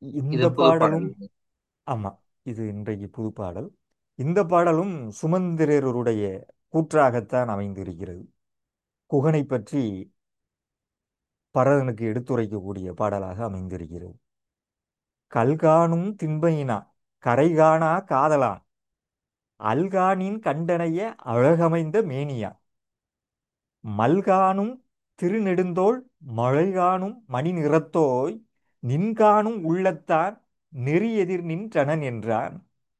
இந்த இது புது பாடலும் பாடல் ஆமா இது இன்றைக்கு புது பாடல் இந்த பாடலும் சுமந்திரருடைய கூற்றாகத்தான் அமைந்திருக்கிறது குகனை பற்றி பரதனுக்கு எடுத்துரைக்கக்கூடிய பாடலாக அமைந்திருக்கிறது கல்காணும் திண்பையினா கரைகாணா காதலான் அல்கானின் கண்டனைய அழகமைந்த மேனியா மல்காணும் திருநெடுந்தோள் மழைகாணும் மணி நிறத்தோய் நின்காணும் உள்ளத்தான் நெறி எதிர் நின்றனன் என்றான்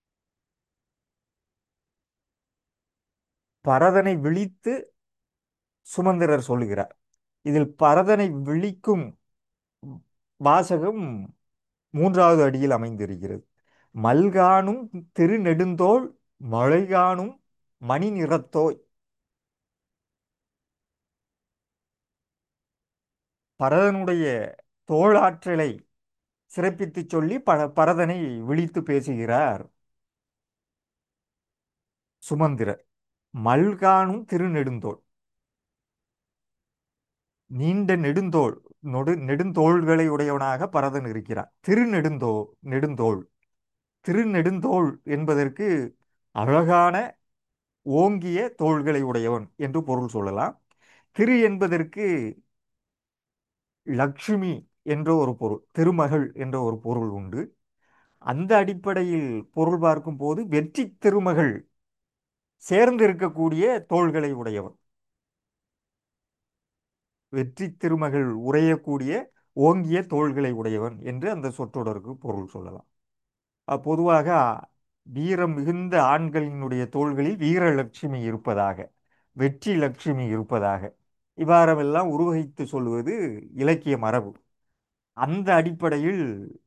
பரதனை விழித்து சுமந்திரர் சொல்லுகிறார் இதில் பரதனை விழிக்கும் வாசகம் மூன்றாவது அடியில் அமைந்திருக்கிறது மல்காணும் திருநெடுந்தோள் மழைகாணும் மணி நிறத்தோய் பரதனுடைய தோளாற்றலை சிறப்பித்துச் சொல்லி ப பரதனை விழித்து பேசுகிறார் சுமந்திரர் மல்காணும் திருநெடுந்தோள் நீண்ட நெடுந்தோள் நொடு நெடுந்தோள்களை உடையவனாக பரதன் இருக்கிறான் திருநெடுந்தோ நெடுந்தோள் திருநெடுந்தோள் என்பதற்கு அழகான ஓங்கிய தோள்களை உடையவன் என்று பொருள் சொல்லலாம் திரு என்பதற்கு லக்ஷ்மி என்ற ஒரு பொருள் திருமகள் என்ற ஒரு பொருள் உண்டு அந்த அடிப்படையில் பொருள் பார்க்கும்போது வெற்றி திருமகள் சேர்ந்து இருக்கக்கூடிய தோள்களை உடையவன் வெற்றி திருமகள் உறையக்கூடிய ஓங்கிய தோள்களை உடையவன் என்று அந்த சொற்றொடருக்கு பொருள் சொல்லலாம் அஹ் பொதுவாக வீரம் மிகுந்த ஆண்களினுடைய தோள்களில் வீரலட்சுமி இருப்பதாக வெற்றி லட்சுமி இருப்பதாக இவ்வாறெல்லாம் உருவகித்து சொல்வது இலக்கிய மரபு அந்த அடிப்படையில்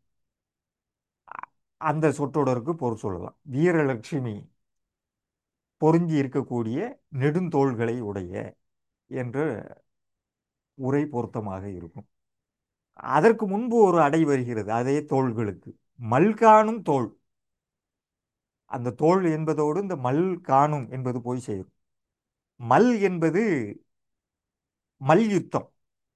அந்த சொற்றொடருக்கு பொருள் சொல்லலாம் வீரலட்சுமி பொருந்தி இருக்கக்கூடிய நெடுந்தோள்களை உடைய என்ற உரை பொருத்தமாக இருக்கும் அதற்கு முன்பு ஒரு அடை வருகிறது அதே தோள்களுக்கு மல்காணும் தோள் அந்த தோள் என்பதோடு இந்த மல் காணும் என்பது போய் சேரும் மல் என்பது மல்யுத்தம்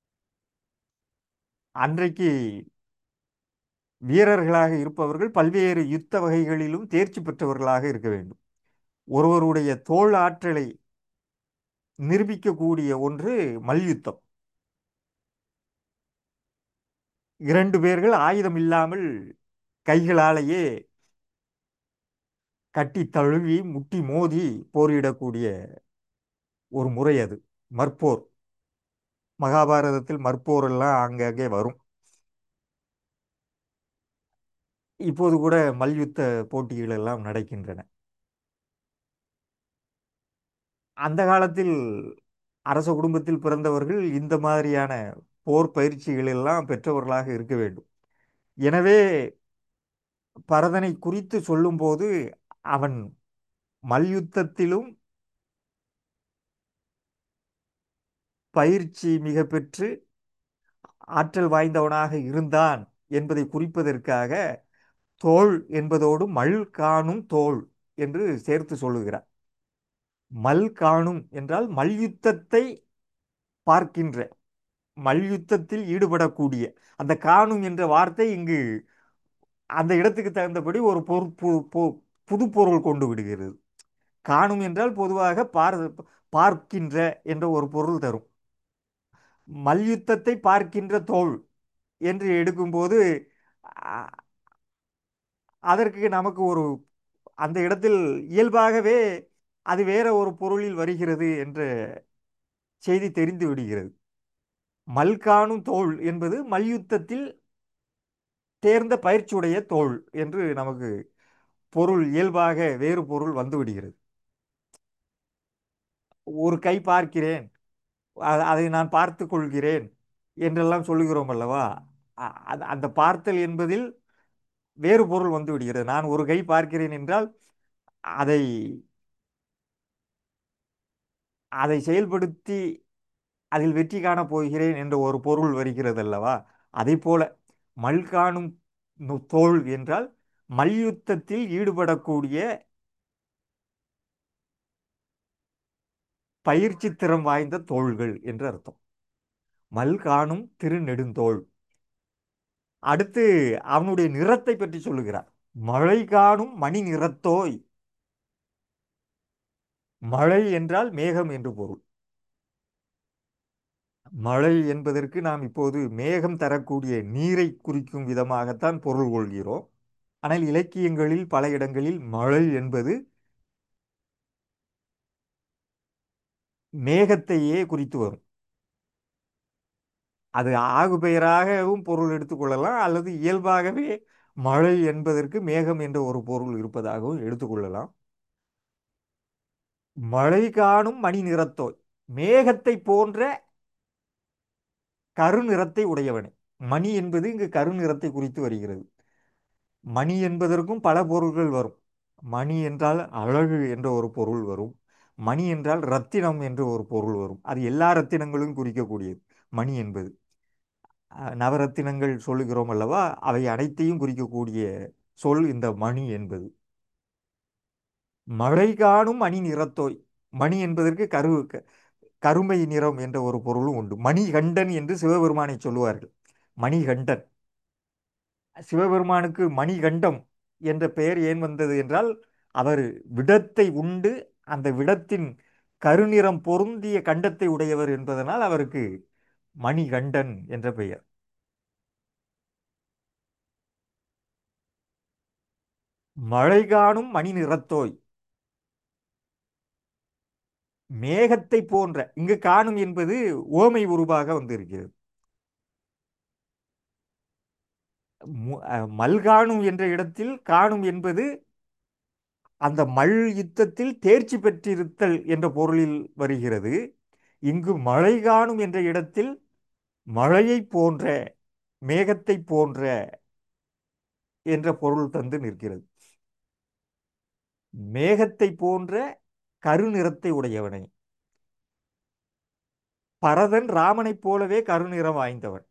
அன்றைக்கு வீரர்களாக இருப்பவர்கள் பல்வேறு யுத்த வகைகளிலும் தேர்ச்சி பெற்றவர்களாக இருக்க வேண்டும் ஒருவருடைய தோள் ஆற்றலை நிரூபிக்கக்கூடிய ஒன்று மல்யுத்தம் இரண்டு பேர்கள் ஆயுதம் இல்லாமல் கைகளாலேயே கட்டி தழுவி முட்டி மோதி போரிடக்கூடிய ஒரு முறை அது மற்போர் மகாபாரதத்தில் மற்போர் எல்லாம் அங்கங்கே வரும் இப்போது கூட மல்யுத்த போட்டிகள் எல்லாம் நடக்கின்றன அந்த காலத்தில் அரச குடும்பத்தில் பிறந்தவர்கள் இந்த மாதிரியான போர் பயிற்சிகள் எல்லாம் பெற்றவர்களாக இருக்க வேண்டும் எனவே பரதனை குறித்து சொல்லும்போது அவன் மல்யுத்தத்திலும் பயிற்சி மிக பெற்று ஆற்றல் வாய்ந்தவனாக இருந்தான் என்பதை குறிப்பதற்காக தோள் என்பதோடு மல் காணும் தோள் என்று சேர்த்து சொல்லுகிறார் மல் காணும் என்றால் மல்யுத்தத்தை பார்க்கின்ற மல்யுத்தத்தில் ஈடுபடக்கூடிய அந்த காணும் என்ற வார்த்தை இங்கு அந்த இடத்துக்கு தகுந்தபடி ஒரு பொரு பு- பு- புது பொருள் கொண்டு விடுகிறது காணும் என்றால் பொதுவாக பார் பார்க்கின்ற என்ற ஒரு பொருள் தரும் மல்யுத்தத்தை பார்க்கின்ற தோள் என்று எடுக்கும்போது அ- அதற்கு நமக்கு ஒரு அந்த இடத்தில் இயல்பாகவே அது வேற ஒரு பொருளில் வருகிறது என்ற செய்தி தெரிந்து விடுகிறது மல்காணும் தோள் என்பது மல்யுத்தத்தில் தேர்ந்த பயிற்சியுடைய தோள் என்று நமக்கு பொருள் இயல்பாக வேறு பொருள் வந்து விடுகிறது ஒரு கை பார்க்கிறேன் அ- அதை நான் பார்த்து கொள்கிறேன் என்றெல்லாம் சொல்லுகிறோம் அல்லவா அ- அது- அந்த பார்த்தல் என்பதில் வேறு பொருள் வந்து விடுகிறது நான் ஒரு கை பார்க்கிறேன் என்றால் அதை அதை செயல்படுத்தி அதில் வெற்றி காணப் போகிறேன் என்ற ஒரு பொருள் வருகிறது அல்லவா அதை போல மல் காணும் நு- தோள் என்றால் மல்யுத்தத்தில் ஈடுபடக்கூடிய பயிற்சி திறம் வாய்ந்த தோள்கள் என்று அர்த்தம் மல் காணும் திருநெடுந்தோள் அடுத்து அவனுடைய நிறத்தை பற்றி சொல்லுகிறார் மழை காணும் மணி நிறத்தோய் மழை என்றால் மேகம் என்று பொருள் மழை என்பதற்கு நாம் இப்போது மேகம் தரக்கூடிய நீரை குறிக்கும் விதமாகத்தான் பொருள் கொள்கிறோம் ஆனால் இலக்கியங்களில் பல இடங்களில் மழை என்பது மேகத்தையே குறித்து வரும் அது ஆகு பெயராகவும் பொருள் எடுத்துக்கொள்ளலாம் அல்லது இயல்பாகவே மழை என்பதற்கு மேகம் என்ற ஒரு பொருள் இருப்பதாகவும் எடுத்துக்கொள்ளலாம் மழை காணும் மணி நிறத்தோய் மேகத்தை போன்ற கருநிறத்தை உடையவனே மணி என்பது இங்கு கருநிறத்தை குறித்து வருகிறது மணி என்பதற்கும் பல பொருள்கள் வரும் மணி என்றால் அழகு என்ற ஒரு பொருள் வரும் மணி என்றால் ரத்தினம் என்ற ஒரு பொருள் வரும் அது எல்லா ரத்தினங்களும் குறிக்கக்கூடியது மணி என்பது அஹ், நவரத்தினங்கள் சொல்லுகிறோம் அல்லவா அவை அனைத்தையும் குறிக்கக்கூடிய சொல் இந்த மணி என்பது மழை காணும் மணி நிறத்தோய் மணி என்பதற்கு கரு க- கருமை நிறம் என்ற ஒரு பொருளும் உண்டு மணிகண்டன் என்று சிவபெருமானை சொல்லுவார்கள் மணிகண்டன் சிவபெருமானுக்கு மணிகண்டம் என்ற பெயர் ஏன் வந்தது என்றால் அவர் விடத்தை உண்டு அந்த விடத்தின் கருநிறம் பொருந்திய கண்டத்தை உடையவர் என்பதனால் அவருக்கு மணிகண்டன் என்ற பெயர் மழை காணும் மணி நிறத்தோய் மேகத்தை போன்ற இங்கு காணும் என்பது ஓமை உருவாக வந்திருக்கிறது மு- அஹ், மல்காணும் என்ற இடத்தில் காணும் என்பது அந்த மல் யுத்தத்தில் தேர்ச்சி பெற்றிருத்தல் என்ற பொருளில் வருகிறது இங்கு மழை காணும் என்ற இடத்தில் மழையைப் போன்ற மேகத்தை போன்ற என்ற பொருள் தந்து நிற்கிறது மேகத்தை போன்ற கருநிறத்தை உடையவனை பரதன் ராமனைப் போலவே கருநிறம் வாய்ந்தவன்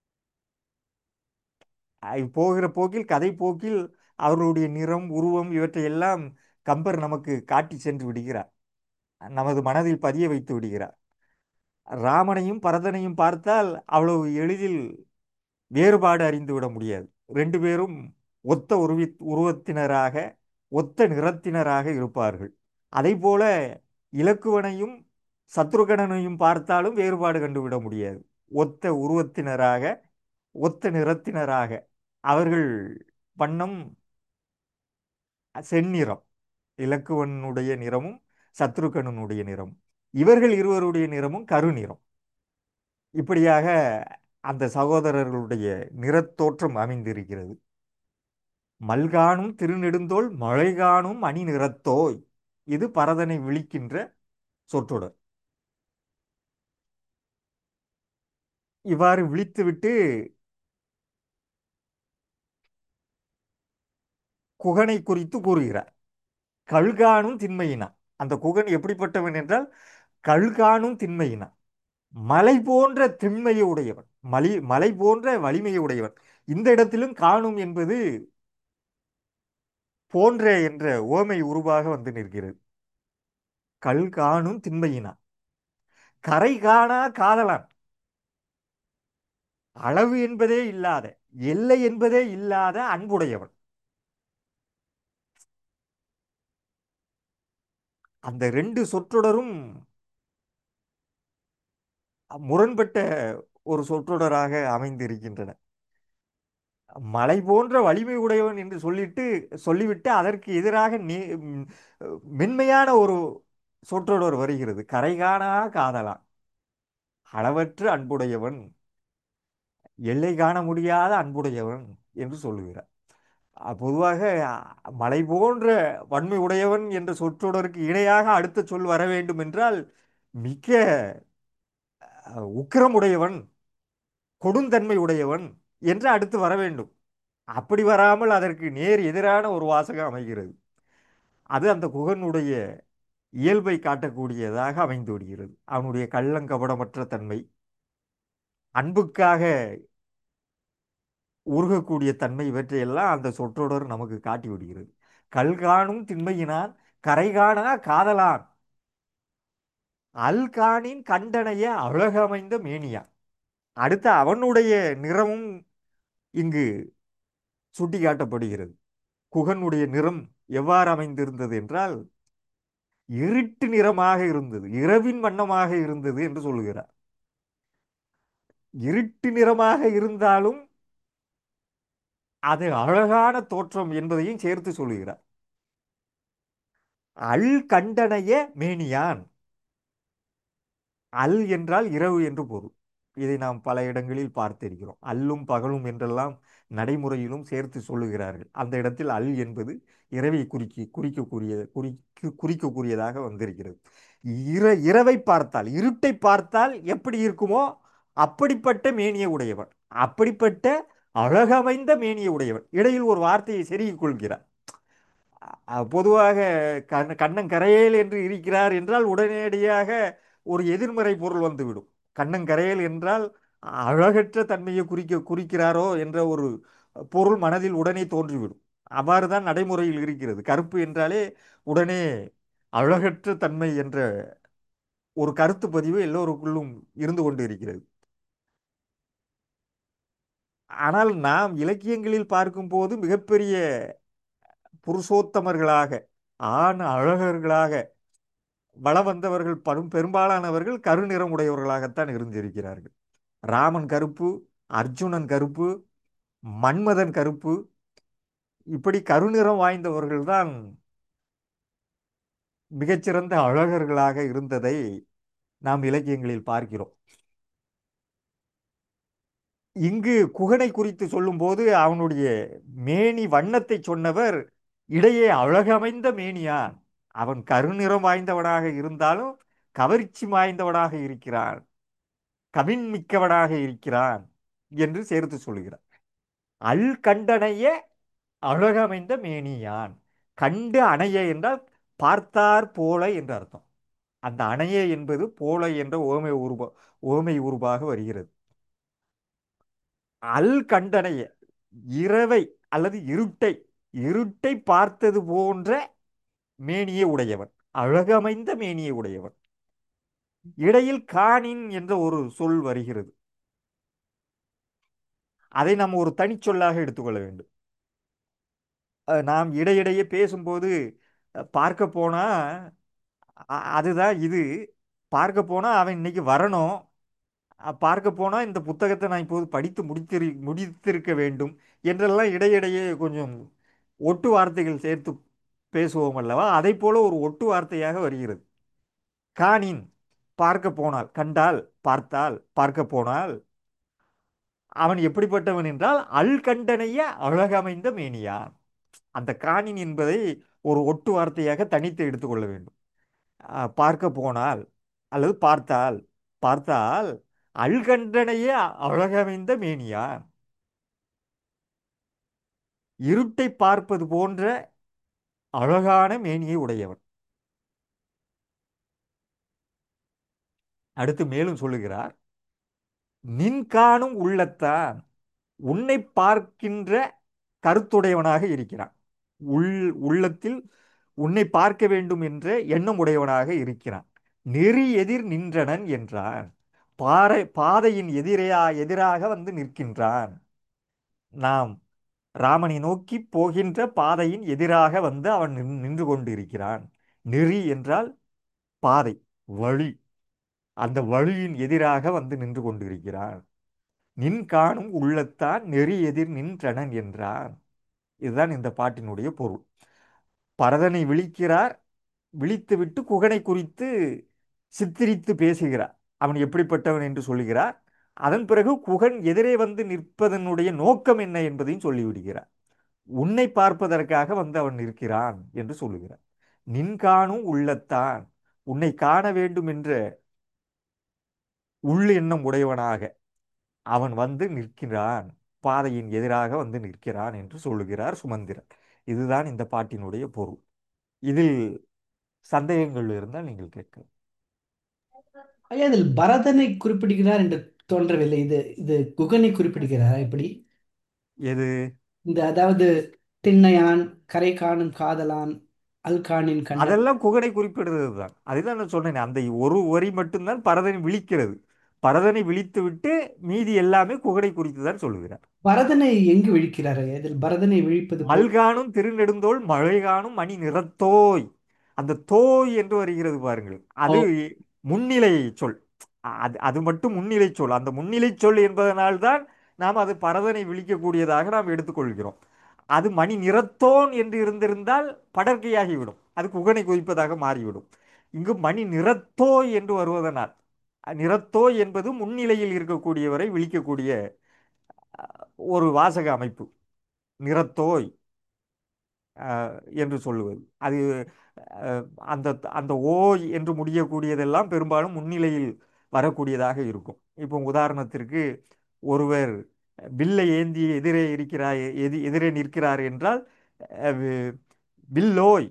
அஹ் போகிற போக்கில் கதை போக்கில் அவர்களுடைய நிறம் உருவம் இவற்றையெல்லாம் கம்பர் நமக்கு காட்டி சென்று விடுகிறார் நமது மனதில் பதிய வைத்து விடுகிறார் ராமனையும் பரதனையும் பார்த்தால் அவ்வளவு எளிதில் வேறுபாடு அறிந்து விட முடியாது ரெண்டு பேரும் ஒத்த உருவி உருவத்தினராக ஒத்த நிறத்தினராக இருப்பார்கள் அதைப்போல இலக்குவனையும் சத்ருகணனையும் பார்த்தாலும் வேறுபாடு கண்டுவிட முடியாது ஒத்த உருவத்தினராக ஒத்த நிறத்தினராக அவர்கள் வண்ணம் செந்நிறம் இலக்குவனுடைய நிறமும் சத்ருகணனுடைய நிறமும் இவர்கள் இருவருடைய நிறமும் கருநிறம் இப்படியாக அந்த சகோதரர்களுடைய நிறத்தோற்றம் அமைந்திருக்கிறது மல்காணும் திருநெடுந்தோள் மழை காணும் மணி நிறத்தோய் இது பரதனை விழிக்கின்ற சொற்றொடர் இவ்வாறு விழித்துவிட்டு குகனை குறித்து கூறுகிறார் கல்காணும் திண்மையினான் அந்த குகன் எப்படிப்பட்டவன் என்றால் கல்காணும் திண்மையினான் மலை போன்ற திண்மையை உடையவன் மலி மலை போன்ற வலிமையை உடையவன் இந்த இடத்திலும் காணும் என்பது போன்ற என்ற ஓமை உருவாக வந்து நிற்கிறது கல் காணும் திண்மையினான் கரை காணா காதலான் அளவு என்பதே இல்லாத எல்லை என்பதே இல்லாத அன்புடையவன் அந்த ரெண்டு சொற்றொடரும் முரண்பட்ட ஒரு சொற்றொடராக அமைந்திருக்கின்றன மலை போன்ற வலிமை உடையவன் என்று சொல்லிட்டு சொல்லிவிட்டு அதற்கு எதிராக நே ம், மென்மையான ஒரு சொற்றொடர் வருகிறது கரைகாணா காதலான் அளவற்ற அன்புடையவன் எல்லை காண முடியாத அன்புடையவன் என்று சொல்லுகிறார் அஹ் பொதுவாக அஹ், மலை போன்ற வன்மை உடையவன் என்ற சொற்றொடருக்கு இணையாக அடுத்த சொல் வர வேண்டும் என்றால் மிக அஹ், உக்கிரமுடையவன் கொடுந்தன்மை உடையவன் என்று அடுத்து வர வேண்டும் அப்படி வராமல் அதற்கு நேர் எதிரான ஒரு வாசகம் அமைகிறது அது அந்த குகனுடைய இயல்பை காட்டக்கூடியதாக அமைந்து விடுகிறது அவனுடைய கள்ளங்கபடமற்ற தன்மை அன்புக்காக உருகக்கூடிய தன்மை இவற்றையெல்லாம் அந்த சொற்றொடர் நமக்கு காட்டி விடுகிறது கல்காணும் திண்மையினான் கரைகாணா காதலான் அல்காணின் கண்டனைய அழகமைந்த மேனியான் அடுத்து அவனுடைய நிறமும் இங்கு சுட்டிக்காட்டப்படுகிறது குகனுடைய நிறம் எவ்வாறு அமைந்திருந்தது என்றால் இருட்டு நிறமாக இருந்தது இரவின் வண்ணமாக இருந்தது என்று சொல்லுகிறார் இருட்டு நிறமாக இருந்தாலும் அது அழகான தோற்றம் என்பதையும் சேர்த்து சொல்லுகிறார் அல் கண்டனைய மேனியான் அல் என்றால் இரவு என்று பொருள் இதை நாம் பல இடங்களில் பார்த்திருக்கிறோம் அல்லும் பகலும் என்றெல்லாம் நடைமுறையிலும் சேர்த்து சொல்லுகிறார்கள் அந்த இடத்தில் அல் என்பது இரவை குறிக்க குறிக்கக்கூடிய குறிக்க குறிக்கக்கூடியதாக வந்திருக்கிறது இர இரவை பார்த்தால் இருட்டை பார்த்தால் எப்படி இருக்குமோ அப்படிப்பட்ட மேனிய உடையவன் அப்படிப்பட்ட அழகமைந்த மேனிய உடையவன் இடையில் ஒரு வார்த்தையை செருகிக் கொள்கிறார் அஹ் பொதுவாக கண் கண்ணங்கரையேல் என்று இருக்கிறார் என்றால் உடனடியாக ஒரு எதிர்மறை பொருள் வந்துவிடும் கண்ணங்கரையேல் என்றால் அழகற்ற தன்மையை குறிக்க குறிக்கிறாரோ என்ற ஒரு பொருள் மனதில் உடனே தோன்றிவிடும் அவ்வாறு தான் நடைமுறையில் இருக்கிறது கருப்பு என்றாலே உடனே அழகற்ற தன்மை என்ற ஒரு கருத்து பதிவு எல்லோருக்குள்ளும் இருந்து கொண்டு இருக்கிறது ஆனால் நாம் இலக்கியங்களில் பார்க்கும்போது மிகப்பெரிய புருஷோத்தமர்களாக ஆண் அழகர்களாக வள வந்தவர்கள் பரும் பெரும்பாலானவர்கள் கருநிறம் உடையவர்களாகத்தான் இருந்திருக்கிறார்கள் ராமன் கருப்பு அர்ஜுனன் கருப்பு மன்மதன் கருப்பு இப்படி கருநிறம் வாய்ந்தவர்கள்தான் மிகச்சிறந்த அழகர்களாக இருந்ததை நாம் இலக்கியங்களில் பார்க்கிறோம் இங்கு குகனை குறித்து சொல்லும்போது அவனுடைய மேனி வண்ணத்தை சொன்னவர் இடையே அழகமைந்த மேனியான் அவன் கருநிறம் வாய்ந்தவனாக இருந்தாலும் கவர்ச்சி வாய்ந்தவனாக இருக்கிறான் கவின் மிக்கவனாக இருக்கிறான் என்று சேர்த்து சொல்கிறார் அல் கண்டனைய அழகமைந்த மேனியான் கண்டு அணைய என்றால் பார்த்தார் போல என்று அர்த்தம் அந்த அணைய என்பது போல என்ற ஓமை உருவ ஓமை உருவாக வருகிறது அல் கண்டனைய இரவை அல்லது இருட்டை இருட்டை பார்த்தது போன்ற மேனியை உடையவன் அழகமைந்த மேனியை உடையவன் இடையில் காணின் என்ற ஒரு சொல் வருகிறது அதை நாம் ஒரு தனிச்சொல்லாக எடுத்துக்கொள்ள வேண்டும் அஹ் நாம் இடையிடையே பேசும்போது அஹ் பார்க்க போனா அ- அதுதான் இது பார்க்க போனா அவன் இன்னைக்கு வரணும் அஹ் பார்க்க போனா இந்த புத்தகத்தை நான் இப்போது படித்து முடித்திரு முடித்திருக்க வேண்டும் என்றெல்லாம் இடையிடையே கொஞ்சம் ஒட்டு வார்த்தைகள் சேர்த்து பேசுவோம் அல்லவா அதை போல ஒரு ஒட்டு வார்த்தையாக வருகிறது காணின் பார்க்க போனால் கண்டால் பார்த்தால் பார்க்க போனால் அவன் எப்படிப்பட்டவன் என்றால் அல் கண்டனைய அழகமைந்த மேனியான் அந்த காணின் என்பதை ஒரு ஒட்டு வார்த்தையாக தனித்து எடுத்துக்கொள்ள வேண்டும் அஹ் பார்க்க போனால் அல்லது பார்த்தால் பார்த்தால் அல்கண்டனைய அழகமைந்த மேனியான் இருட்டை பார்ப்பது போன்ற அழகான மேனியை உடையவன் அடுத்து மேலும் சொல்லுகிறார் நின் காணும் உள்ளத்தான் உன்னை பார்க்கின்ற கருத்துடையவனாக இருக்கிறான் உள் உள்ளத்தில் உன்னை பார்க்க வேண்டும் என்ற எண்ணம் உடையவனாக இருக்கிறான் நெறி எதிர் நின்றனன் என்றான் பாறை பாதையின் எதிரையா எதிராக வந்து நிற்கின்றான் நாம் ராமனை நோக்கி போகின்ற பாதையின் எதிராக வந்து அவன் நின்- நின்று கொண்டிருக்கிறான் நெறி என்றால் பாதை வழி அந்த வழியின் எதிராக வந்து நின்று கொண்டிருக்கிறான் நின் காணும் உள்ளத்தான் நெறி எதிர் நின்றனன் என்றான் இதுதான் இந்த பாட்டினுடைய பொருள் பரதனை விழிக்கிறார் விழித்துவிட்டு குகனை குறித்து சித்தரித்து பேசுகிறார் அவன் எப்படிப்பட்டவன் என்று சொல்லுகிறார் அதன் பிறகு குகன் எதிரே வந்து நிற்பதனுடைய நோக்கம் என்ன என்பதையும் சொல்லிவிடுகிறார் உன்னை பார்ப்பதற்காக வந்து அவன் நிற்கிறான் என்று சொல்லுகிறார் நின் காணும் உள்ளத்தான் உன்னை காண வேண்டும் என்ற உள் எண்ணம் உடையவனாக அவன் வந்து நிற்கிறான் பாதையின் எதிராக வந்து நிற்கிறான் என்று சொல்லுகிறார் சுமந்திரன் இதுதான் இந்த பாட்டினுடைய பொருள் இதில் சந்தேகங்கள் இருந்தால் நீங்கள் கேட்கலாம் ஐயா இதில் பரதனை குறிப்பிடுகிறார் என்று தோன்றவில்லை இது இது குகனை குறிப்பிடுகிறாரா இப்படி எது இந்த அதாவது திண்ணையான் கரை காணும் காதலான் அல்கானின் கண்ணன் அதெல்லாம் குகனை குறிப்பிடுறது தான் அதுதான் நான் சொன்னேன் அந்த ஒரு வரி மட்டும்தான் பரதனை விழிக்கிறது பரதனை விழித்து விட்டு மீதி எல்லாமே குகனை குறித்து தான் சொல்லுகிறார் பரதனை எங்கு விழிக்கிறார் ஐயா இதில் பரதனை விழிப்பது போல் மல்காணும் திருநெடுந்தோள் மழை காணும் மணி நிறத்தோய் அந்த தோய் என்று வருகிறது பாருங்கள் ஓ அது முன்னிலை சொல் அது அது மட்டும் முன்னிலை சொல் அந்த முன்னிலை சொல் என்பதனால்தான் நாம் அது பரதனை விழிக்கக்கூடியதாக நாம் எடுத்துக்கொள்கிறோம் அது மணி நிறத்தோன் என்று இருந்திருந்தால் படர்க்கையாகிவிடும் அது குகனை குறிப்பதாக மாறிவிடும் இங்கு மணி நிறத்தோய் என்று வருவதனால் நிறத்தோய் என்பது முன்னிலையில் இருக்கக்கூடியவரை விழிக்கக்கூடிய ஒரு வாசக அமைப்பு நிறத்தோய் அஹ், என்று சொல்லுவது அது அஹ், அந்த அந்த ஓய் என்று முடியக்கூடியதெல்லாம் பெரும்பாலும் முன்னிலையில் வரக்கூடியதாக இருக்கும் இப்போ உதாரணத்திற்கு ஒருவர் வில்லை ஏந்தி எதிரே இருக்கிறார் எதி எதிரே நிற்கிறார் என்றால் அஹ், வி- வில்லோய்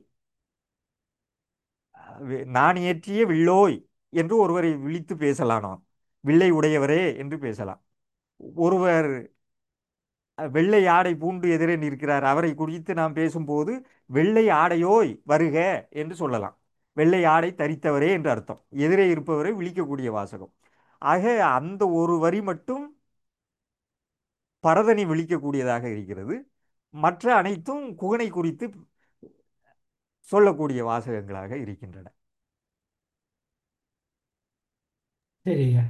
வி- நான் ஏற்றிய வில்லோய் என்று ஒருவரை விழித்து பேசலாம் வில்லை உடையவரே என்று பேசலாம் ஒருவர் வெள்ளை ஆடை பூண்டு எதிரே நிற்கிறார் அவரை குறித்து நாம் பேசும்போது வெள்ளை ஆடையோய் வருக என்று சொல்லலாம் வெள்ளை ஆடை தரித்தவரே என்று அர்த்தம் எதிரே இருப்பவரை விழிக்கக்கூடிய வாசகம் ஆக அந்த ஒரு வரி மட்டும் பரதனை விழிக்கக்கூடியதாக இருக்கிறது மற்ற அனைத்தும் குகனை குறித்து சொல்லக்கூடிய வாசகங்களாக இருக்கின்றன சரி ஐயா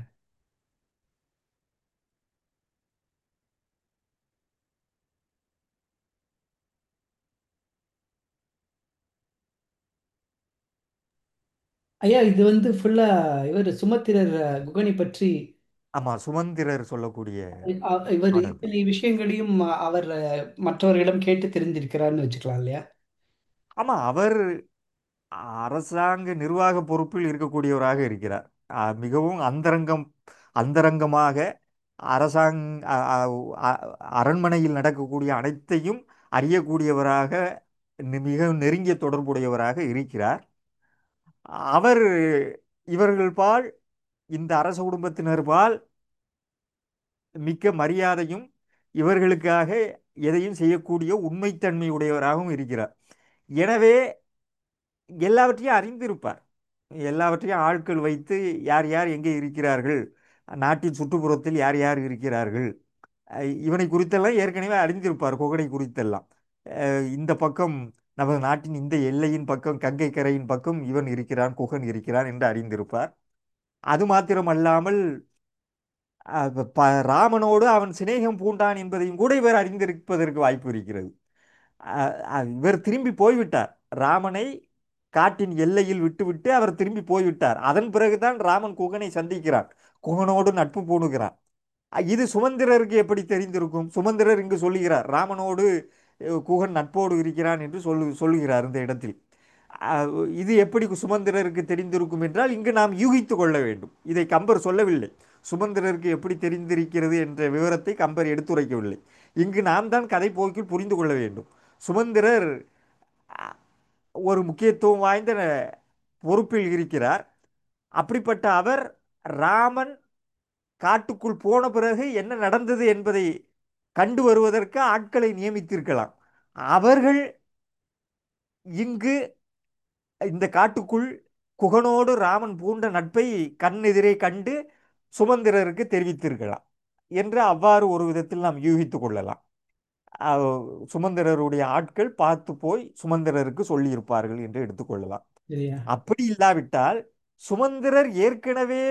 ஐயா இது வந்து ஃபுல்லா இவர் சுமத்திரர் அஹ், குகனை பற்றி ஆமா சுமந்திரர் சொல்லக்கூடிய அ- இவர் பாடல் இத்தனை விஷயங்களையும் அ- அவர் அஹ், மற்றவர்களிடம் கேட்டு தெரிஞ்சிருக்கிறார்னு வச்சுக்கலாம் இல்லையா ஆமா அவர் அரசாங்க நிர்வாக பொறுப்பில் இருக்கக்கூடியவராக இருக்கிறார் அஹ் மிகவும் அந்தரங்கம் அந்தரங்கமாக அரசாங் அ- அ- அ- அரண்மனையில் நடக்கக்கூடிய அனைத்தையும் அறியக்கூடியவராக நி- மிக நெருங்கிய தொடர்புடையவராக இருக்கிறார் அவர் இவர்கள் பால் இந்த அரச குடும்பத்தினர் பால் மிக்க மரியாதையும் இவர்களுக்காக எதையும் செய்யக்கூடிய உண்மைத்தன்மை உடையவராகவும் இருக்கிறார் எனவே எல்லாவற்றையும் அறிந்திருப்பார் எல்லாவற்றையும் ஆட்கள் வைத்து யார் யார் எங்கே இருக்கிறார்கள் நாட்டின் சுற்றுப்புறத்தில் யார் யார் இருக்கிறார்கள் அஹ் இவனை குறித்தெல்லாம் ஏற்கனவே அறிந்திருப்பார் குகனை குறித்தெல்லாம் அஹ் இந்த பக்கம் நமது நாட்டின் இந்த எல்லையின் பக்கம் கங்கை கரையின் பக்கம் இவன் இருக்கிறான் குகன் இருக்கிறான் என்று அறிந்திருப்பார் அது மாத்திரமல்லாமல் அஹ் ப- ராமனோடு அவன் சிநேகம் பூண்டான் என்பதையும் கூட இவர் அறிந்திருப்பதற்கு வாய்ப்பு இருக்கிறது அஹ் அஹ் இவர் திரும்பி போய்விட்டார் ராமனை காட்டின் எல்லையில் விட்டுவிட்டு அவர் திரும்பி போய்விட்டார் அதன் பிறகுதான் ராமன் குகனை சந்திக்கிறான் குகனோடு நட்பு பூணுகிறான் அஹ் இது சுமந்திரருக்கு எப்படி தெரிந்திருக்கும் சுமந்திரர் இங்கு சொல்லுகிறார் ராமனோடு அஹ், குகன் நட்போடு இருக்கிறான் என்று சொல்லு சொல்லுகிறார் இந்த இடத்தில் அஹ், இது எப்படி சுமந்திரருக்கு தெரிந்திருக்கும் என்றால் இங்கு நாம் யூகித்து கொள்ள வேண்டும் இதை கம்பர் சொல்லவில்லை சுமந்திரருக்கு எப்படி தெரிந்திருக்கிறது என்ற விவரத்தை கம்பர் எடுத்துரைக்கவில்லை இங்கு நாம் தான் கதை போக்கில் புரிந்து கொள்ள வேண்டும் சுமந்திரர் அஹ், ஒரு முக்கியத்துவம் வாய்ந்த பொறுப்பில் இருக்கிறார் அப்படிப்பட்ட அவர் ராமன் காட்டுக்குள் போன பிறகு என்ன நடந்தது என்பதை கண்டு வருவதற்கு ஆட்களை நியமித்திருக்கலாம் அவர்கள் இங்கு இந்த காட்டுக்குள் குகனோடு ராமன் பூண்ட நட்பை கண்ணெதிரே கண்டு சுமந்திரருக்கு தெரிவித்திருக்கலாம் என்று அவ்வாறு ஒரு விதத்தில் நாம் யூகித்துக் கொள்ளலாம் அஹ் சுமந்திரருடைய ஆட்கள் பார்த்து போய் சுமந்திரருக்கு சொல்லியிருப்பார்கள் என்று எடுத்துக்கொள்ளலாம் சரியா அப்படி இல்லாவிட்டால் சுமந்திரர் ஏற்கனவே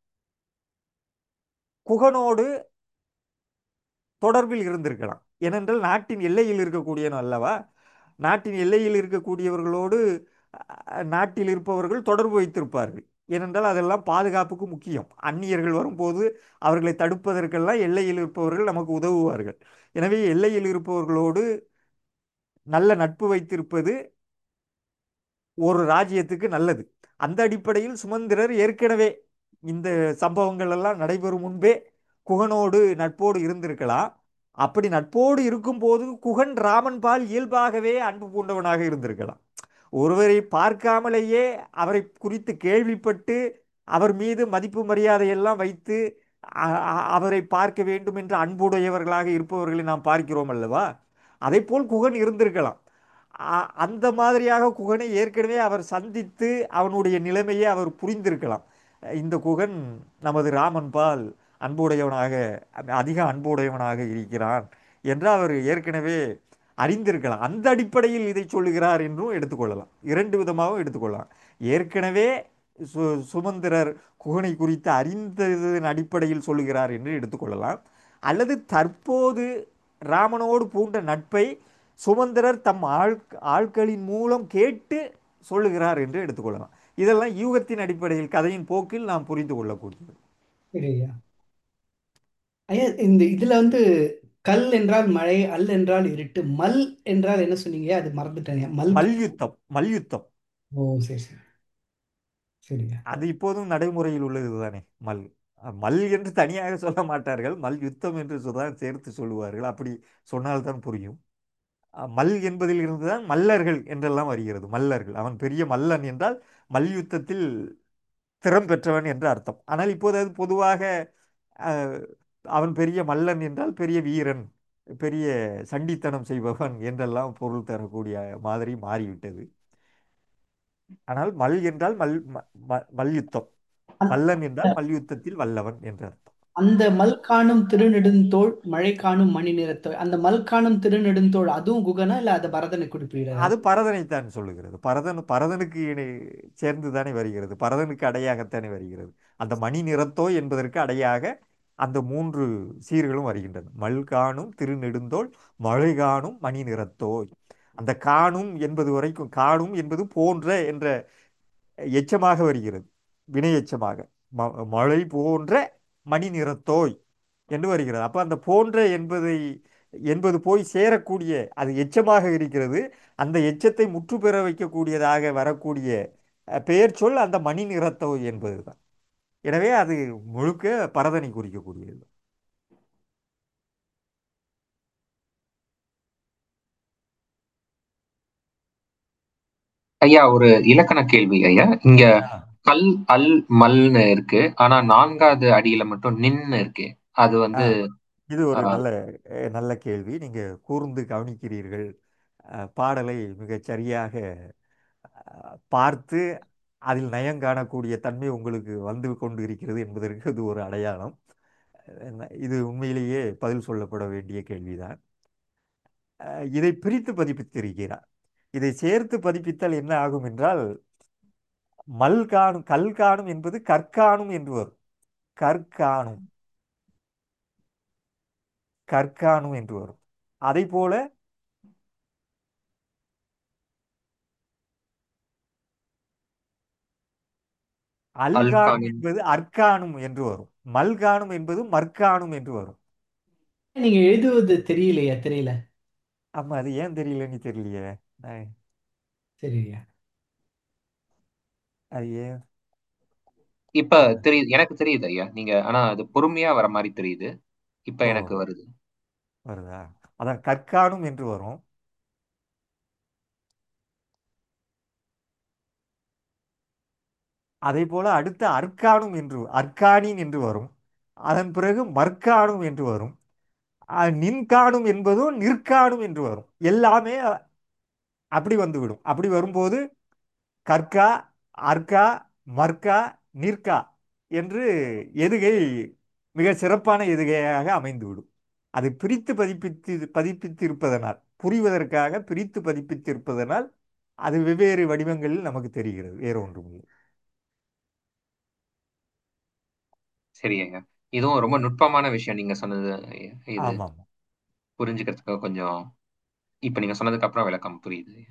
குகனோடு தொடர்பில் இருந்திருக்கலாம் ஏனென்றால் நாட்டின் எல்லையில் இருக்கக்கூடியவன் அல்லவா நாட்டின் எல்லையில் இருக்கக்கூடியவர்களோடு அஹ், நாட்டில் இருப்பவர்கள் தொடர்பு வைத்திருப்பார்கள் ஏனென்றால் அதெல்லாம் பாதுகாப்புக்கு முக்கியம் அந்நியர்கள் வரும்போது அவர்களை தடுப்பதற்கெல்லாம் எல்லையில் இருப்பவர்கள் நமக்கு உதவுவார்கள் எனவே எல்லையில் இருப்பவர்களோடு நல்ல நட்பு வைத்திருப்பது ஒரு ராஜ்யத்துக்கு நல்லது அந்த அடிப்படையில் சுமந்திரர் ஏற்கனவே இந்த சம்பவங்கள் எல்லாம் நடைபெறும் முன்பே குகனோடு நட்போடு இருந்திருக்கலாம் அப்படி நட்போடு இருக்கும்போது குகன் ராமன் பால் இயல்பாகவே அன்பு பூண்டவனாக இருந்திருக்கலாம் ஒருவரை பார்க்காமலேயே அவரை குறித்து கேள்விப்பட்டு அவர் மீது மதிப்பு மரியாதை எல்லாம் வைத்து அ- அ- அவரை பார்க்க வேண்டும் என்று அன்புடையவர்களாக இருப்பவர்களை நாம் பார்க்கிறோம் அல்லவா அதைப்போல் குகன் இருந்திருக்கலாம் அ- அந்த மாதிரியாக குகனை ஏற்கனவே அவர் சந்தித்து அவனுடைய நிலைமையை அவர் புரிந்திருக்கலாம் இந்த குகன் நமது ராமன் பால் அன்புடையவனாக அதிக அன்புடையவனாக இருக்கிறான் என்று அவர் ஏற்கனவே அறிந்திருக்கலாம் அந்த அடிப்படையில் இதை சொல்லுகிறார் என்றும் எடுத்துக்கொள்ளலாம் இரண்டு விதமாகவும் எடுத்துக்கொள்ளலாம் ஏற்கனவே சு சுமந்திரர் குகனை குறித்து அறிந்ததன் அடிப்படையில் சொல்லுகிறார் என்று எடுத்துக்கொள்ளலாம் அல்லது தற்போது ராமனோடு பூண்ட நட்பை சுமந்திரர் தம் ஆள் ஆட்களின் மூலம் கேட்டு சொல்லுகிறார் என்று எடுத்துக்கொள்ளலாம் இதெல்லாம் யூகத்தின் அடிப்படையில் கதையின் போக்கில் நாம் புரிந்து கொள்ளக்கூடியது சரி ஐயா ஐயா இந்த இதுல வந்து கல் என்றால் மழை அல் என்றால் இருட்டு மல் என்றால் என்ன சொன்னீங்க அது மறந்துட்டேன் ஐயா. மல் மல்யுத்தம் மல்யுத்தம் ஓ சரி சரி சரிங்க அது இப்போதும் நடைமுறையில் உள்ளது தானே மல் மல் என்று தனியாக சொல்ல மாட்டார்கள் மல் யுத்தம் என்று தான் சேர்த்து சொல்லுவார்கள் அப்படி சொன்னால்தான் புரியும் அஹ் மல் என்பதில் இருந்துதான் மல்லர்கள் என்றெல்லாம் வருகிறது மல்லர்கள் அவன் பெரிய மல்லன் என்றால் மல்யுத்தத்தில் திறம் பெற்றவன் என்று அர்த்தம் ஆனால் இப்போது அது பொதுவாக அஹ், அவன் பெரிய மல்லன் என்றால் பெரிய வீரன் பெரிய சண்டித்தனம் செய்பவன் என்றெல்லாம் பொருள் தரக்கூடிய மாதிரி மாறிவிட்டது ஆனால் மல் என்றால் மல் ம- ம- மல்யுத்தம் மல்லன் என்றால் மல்யுத்தத்தில் வல்லவன் என்று அர்த்தம் அந்த மல் காணும் திருநெடுந்தோள் மழை காணும் மணி நிறத்தோள் அந்த மல் காணும் திருநெடுந்தோள் அதுவும் குகனா இல்ல அது பரதனை குறிப்பிடுகிறாரா அது பரதனைத்தான் சொல்லுகிறது பரதன் பரதனுக்கு இணை சேர்ந்து தானே வருகிறது பரதனுக்கு அடையாகத்தானே வருகிறது அந்த மணி நிறத்தோ என்பதற்கு அடையாக அந்த மூன்று சீர்களும் வருகின்றன மல் காணும் திருநெடுந்தோள் மழை காணும் மணி நிறத்தோய் அந்த காணும் என்பது வரைக்கும் காணும் என்பது போன்ற என்ற எச்சமாக வருகிறது வினை எச்சமாக ம- மழை போன்ற மணி நிறத்தோய் என்று வருகிறது அப்போ அந்த போன்ற என்பதை என்பது போய் சேரக்கூடிய அது எச்சமாக இருக்கிறது அந்த எச்சத்தை முற்று பெற வைக்கக்கூடியதாக வரக்கூடிய அஹ், பெயர் சொல் அந்த மணி நிறத்தோய் என்பதுதான் எனவே அது முழுக்க பரதனை குறிக்கக்கூடியது ஐயா ஒரு இலக்கண கேள்வி ஐயா இங்க ஆ. கல் அல் மல்னு இருக்கு ஆனா நான்காவது அடியில மட்டும் நின்னு இருக்கு அது ஆ, வந்து இது ஒரு ஆஹ், நல்ல அஹ், நல்ல கேள்வி நீங்க கூர்ந்து கவனிக்கிறீர்கள் அஹ், பாடலை மிகச் சரியாக அஹ், பார்த்து அதில் நயம் காணக்கூடிய தன்மை உங்களுக்கு வந்து கொண்டு இருக்கிறது என்பதற்கு இது ஒரு அடையாளம் அஹ், இது உண்மையிலேயே பதில் சொல்லப்பட வேண்டிய கேள்விதான் அஹ், இதை பிரித்து பதிப்பித்திருக்கிறார் இதை சேர்த்து பதிப்பித்தல் என்ன ஆகும் என்றால் மல் காணும் கல் காணும் என்பது கற்காணும் என்று வரும் கற்காணும் கற்காணும் என்று வரும் அதை போல அல்காணும் அல்கானும் என்பது அற்காணும் என்று வரும் மல்காணும் என்பது மற்காணும் என்று வரும் நீங்க எழுதுவது தெரியலையா தெரியல ஆமா அது ஏன் தெரியலன்னு தெரியலையே நான் சரி ஐயா அது ஏன் இப்ப தெரியுது எனக்கு தெரியுது ஐயா நீங்க ஆனா அது பொறுமையா வர மாதிரி தெரியுது இப்ப ஓ எனக்கு வருது வருதா அதான் கற்காணும் என்று வரும் அதே போல அடுத்து அற்காணும் என்று அற்காணின் என்று வரும் அதன் பிறகு மற்காணும் என்று வரும் அஹ், நின்காணும் என்பதும் நிற்காணும் என்று வரும் எல்லாமே அ- அப்படி வந்துவிடும் அப்படி வரும்போது கற்கா அர்க்கா மர்க்கா நிற்கா என்று எதுகை மிக சிறப்பான எதுகையாக அமைந்துவிடும் அது பிரித்து பதிப்பித்து பதிப்பித்திருப்பதனால் புரிவதற்காக பிரித்து பதிப்பித்திருப்பதனால் அது வெவ்வேறு வடிவங்களில் நமக்கு தெரிகிறது வேறு ஒன்றுமில்லை சரி ஐயா இதுவும் ரொம்ப நுட்பமான விஷயம் நீங்க சொன்னது ஐயா. இது ஆமாம் புரிஞ்சுக்கிறதுக்கு கொஞ்சம் இப்ப நீங்க சொன்னதுக்கு அப்புறம் விளக்கம் புரியுது ஐயா.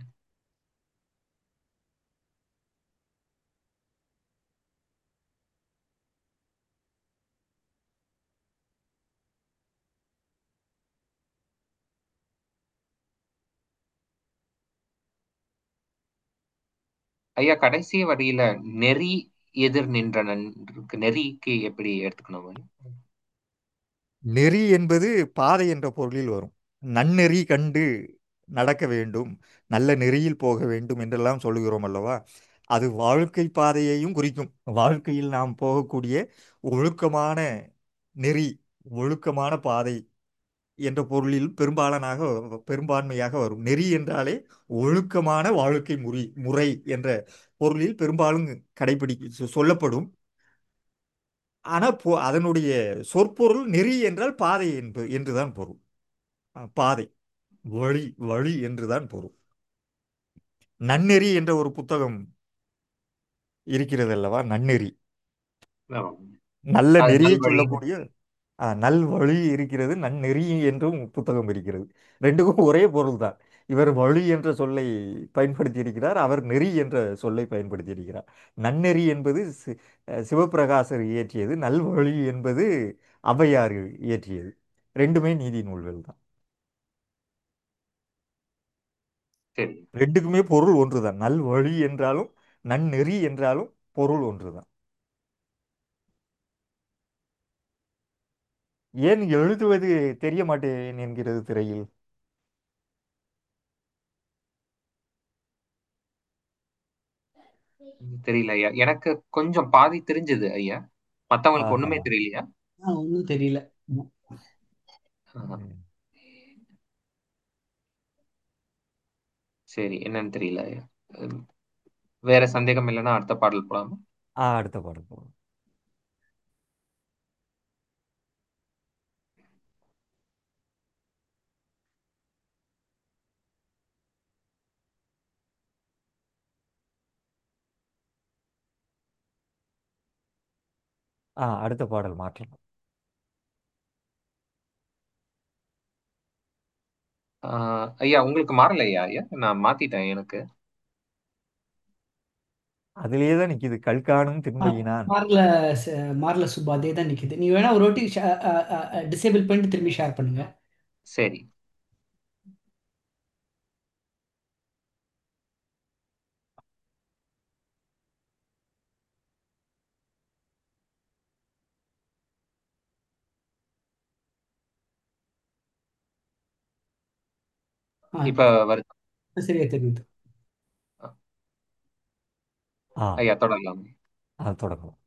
ஐயா கடைசி வரியில நெறி எதிர் நின்றனன் இருக்கு நெறிக்கு எப்படி எடுத்துக்கணும் ஐயா? நெறி என்பது பாதை என்ற பொருளில் வரும் நன்னெறி கண்டு நடக்க வேண்டும் நல்ல நெறியில் போக வேண்டும் என்றெல்லாம் சொல்லுகிறோம் அல்லவா அது வாழ்க்கை பாதையையும் குறிக்கும் வாழ்க்கையில் நாம் போகக்கூடிய ஒழுக்கமான நெறி ஒழுக்கமான பாதை என்ற பொருளில் பெரும்பாலானாக பெரும்பான்மையாக வரும் நெறி என்றாலே ஒழுக்கமான வாழ்க்கை முறை முறை என்ற பொருளில் பெரும்பாலும் கடைபிடி சொல்லப்படும் ஆனால் பொ அதனுடைய சொற்பொருள் நெறி என்றால் பாதை என்பது என்றுதான் பொருள் அஹ், பாதை வழி வழி என்றுதான் பொருள் நன்னெறி என்ற ஒரு புத்தகம் இருக்கிறது அல்லவா நன்னெறி ஆமாம். நல்ல அது நெறியை நல்வழி சொல்லக்கூடிய ஆ, நல் வழி இருக்கிறது நன்னெறி என்றும் புத்தகம் இருக்கிறது ரெண்டுக்கும் ஒரே பொருள் தான் இவர் வழி என்ற சொல்லை பயன்படுத்தி இருக்கிறார் அவர் நெறி என்ற சொல்லை பயன்படுத்தி இருக்கிறார் நன்னெறி என்பது சி- அஹ் சிவப்பிரகாசர் இயற்றியது நல்வழி என்பது ஔவையார் இயற்றியது ரெண்டுமே நீதி நூல்கள் தான் சரி ரெண்டுக்குமே பொருள் ஒன்றுதான் நல்வழி என்றாலும் நன்னெறி என்றாலும் பொருள் ஒன்றுதான் ஏன் எழுதுவது தெரிய மாட்டேன் என்கிறது திரையில் தெரியல ஐயா எனக்கு கொஞ்சம் பாதி தெரிஞ்சது ஐயா மத்தவங்களுக்கு ஆஹா ஒண்ணுமே தெரியலையா ஆ ஒன்றும் தெரியல ம். ஆஹா. ம். சரி என்னன்னு தெரியல ஐயா உம், வேற சந்தேகம் இல்லைன்னா அடுத்த பாடல் போலாமா ஆ அடுத்த பாடல் போகலாம் ஆ அடுத்த பாடல் மாற்றலாம் ஆஹ் ஐயா உங்களுக்கு மாறல ஐயா ஐயா நான் மாத்திட்டேன் எனக்கு அதிலேயே தான் நிற்கிது கல்காணும் ஆ, திண்மையினான் மார்ல ச- மார்ல சுபா அதே தான் நிக்குது நீங்க வேணா ஒரு வாட்டி டிசேபிள் பண்ணிட்டு திரும்பி ஷேர் பண்ணுங்க சரி ஆ இப்ப வருது சரியா தெரியுது ஆ ஐயா தொடரலாம் ஆ தொடங்கலாம்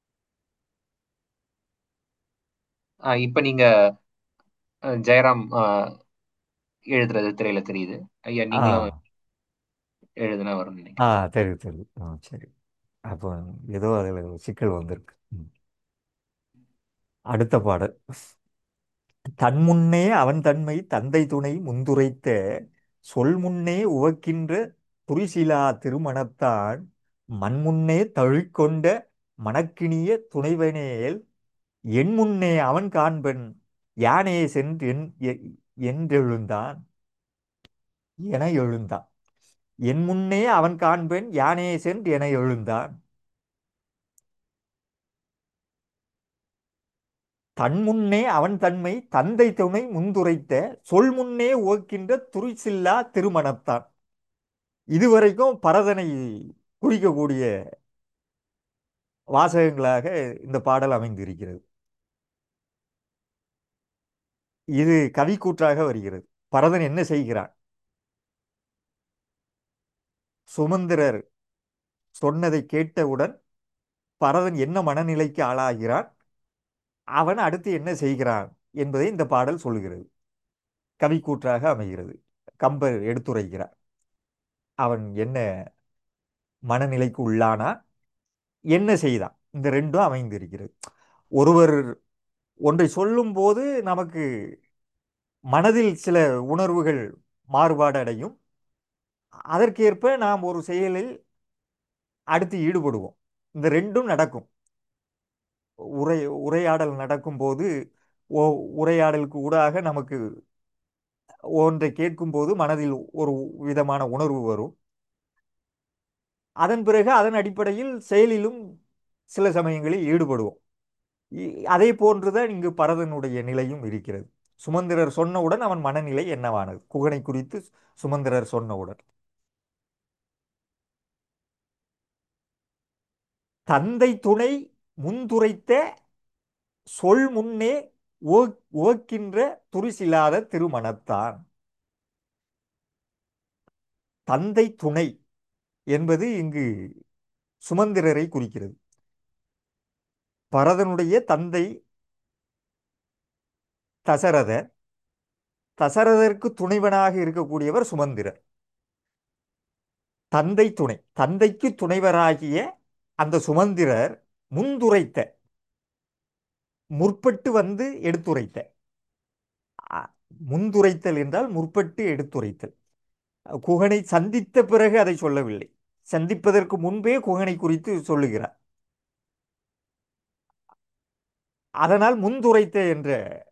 ஆஹ் இப்ப நீங்க அஹ், ஜெயராம் ஆஹ், எழுதுறது திரையில தெரியுது ஐயா ஆ நீங்களும் எழுதுனா வரும்னு ஆ நினைக்கிறேன் தெரியுது தெரியுது ஆ சரி அப்போ ஏதோ அதில் சிக்கல் வந்திருக்கு ம். அடுத்த பாடல் தன்முன்னே அவன் தன்மை தந்தை துணை முந்துரைத்த சொல் முன்னே உவக்கின்ற துரிசிலா திருமணத்தான் மண்முன்னே தழுக்கொண்ட மணக்கினிய துணைவனேல் என் முன்னே அவன் காண்பன் யானே சென்று என் எ- என்றெழுந்தான் என எழுந்தான் என் முன்னே அவன் காண்பன் யானே சென்று என எழுந்தான் தன் முன்னே அவன் தன்மை தந்தை துணை முந்துரைத்த சொல் முன்னே உவக்கின்ற துரிசில்லா திருமணத்தான் இதுவரைக்கும் பரதனை குறிக்கக்கூடிய வாசகங்களாக இந்த பாடல் அமைந்திருக்கிறது இது கவிக்கூற்றாக வருகிறது பரதன் என்ன செய்கிறான் சுமந்திரர் சொன்னதை கேட்டவுடன் பரதன் என்ன மனநிலைக்கு ஆளாகிறான் அவன் அடுத்து என்ன செய்கிறான் என்பதை இந்த பாடல் சொல்கிறது கவிக்கூற்றாக அமைகிறது கம்பர் எடுத்துரைக்கிறார் அவன் என்ன மனநிலைக்கு உள்ளானா என்ன செய்தான் இந்த ரெண்டும் அமைந்திருக்கிறது ஒருவர் ஒன்றை சொல்லும்போது நமக்கு மனதில் சில உணர்வுகள் மாறுபாடு அடையும் அதற்கேற்ப நாம் ஒரு செயலில் அடுத்து ஈடுபடுவோம் இந்த ரெண்டும் நடக்கும் உரை உரையாடல் நடக்கும்போது ஓ உரையாடலுக்கு ஊடாக நமக்கு ஒன்றை கேட்கும்போது மனதில் ஒரு விதமான உணர்வு வரும் அதன் பிறகு அதன் அடிப்படையில் செயலிலும் சில சமயங்களில் ஈடுபடுவோம் இ- அதே போன்றுதான் இங்கு பரதனுடைய நிலையும் இருக்கிறது சுமந்திரர் சொன்னவுடன் அவன் மனநிலை என்னவானது குகனை குறித்து சுமந்திரர் சொன்னவுடன் தந்தை துணை முந்துரைத்த சொல் முன்னே ஓ- ஓக்கின்ற துரிசில்லாத திருமணத்தான் தந்தை துணை என்பது இங்கு சுமந்திரரை குறிக்கிறது பரதனுடைய தந்தை தசரதர் தசரதற்கு துணைவனாக இருக்கக்கூடியவர் சுமந்திரர் தந்தை துணை தந்தைக்கு துணைவராகிய அந்த சுமந்திரர் முந்துரைத்த முற்பட்டு வந்து எடுத்துரைத்த அ- முந்துரைத்தல் என்றால் முற்பட்டு எடுத்துரைத்தல் குகனை சந்தித்த பிறகு அதை சொல்லவில்லை சந்திப்பதற்கு முன்பே குகனை குறித்து சொல்லுகிறார் அதனால் முந்துரைத்த என்ற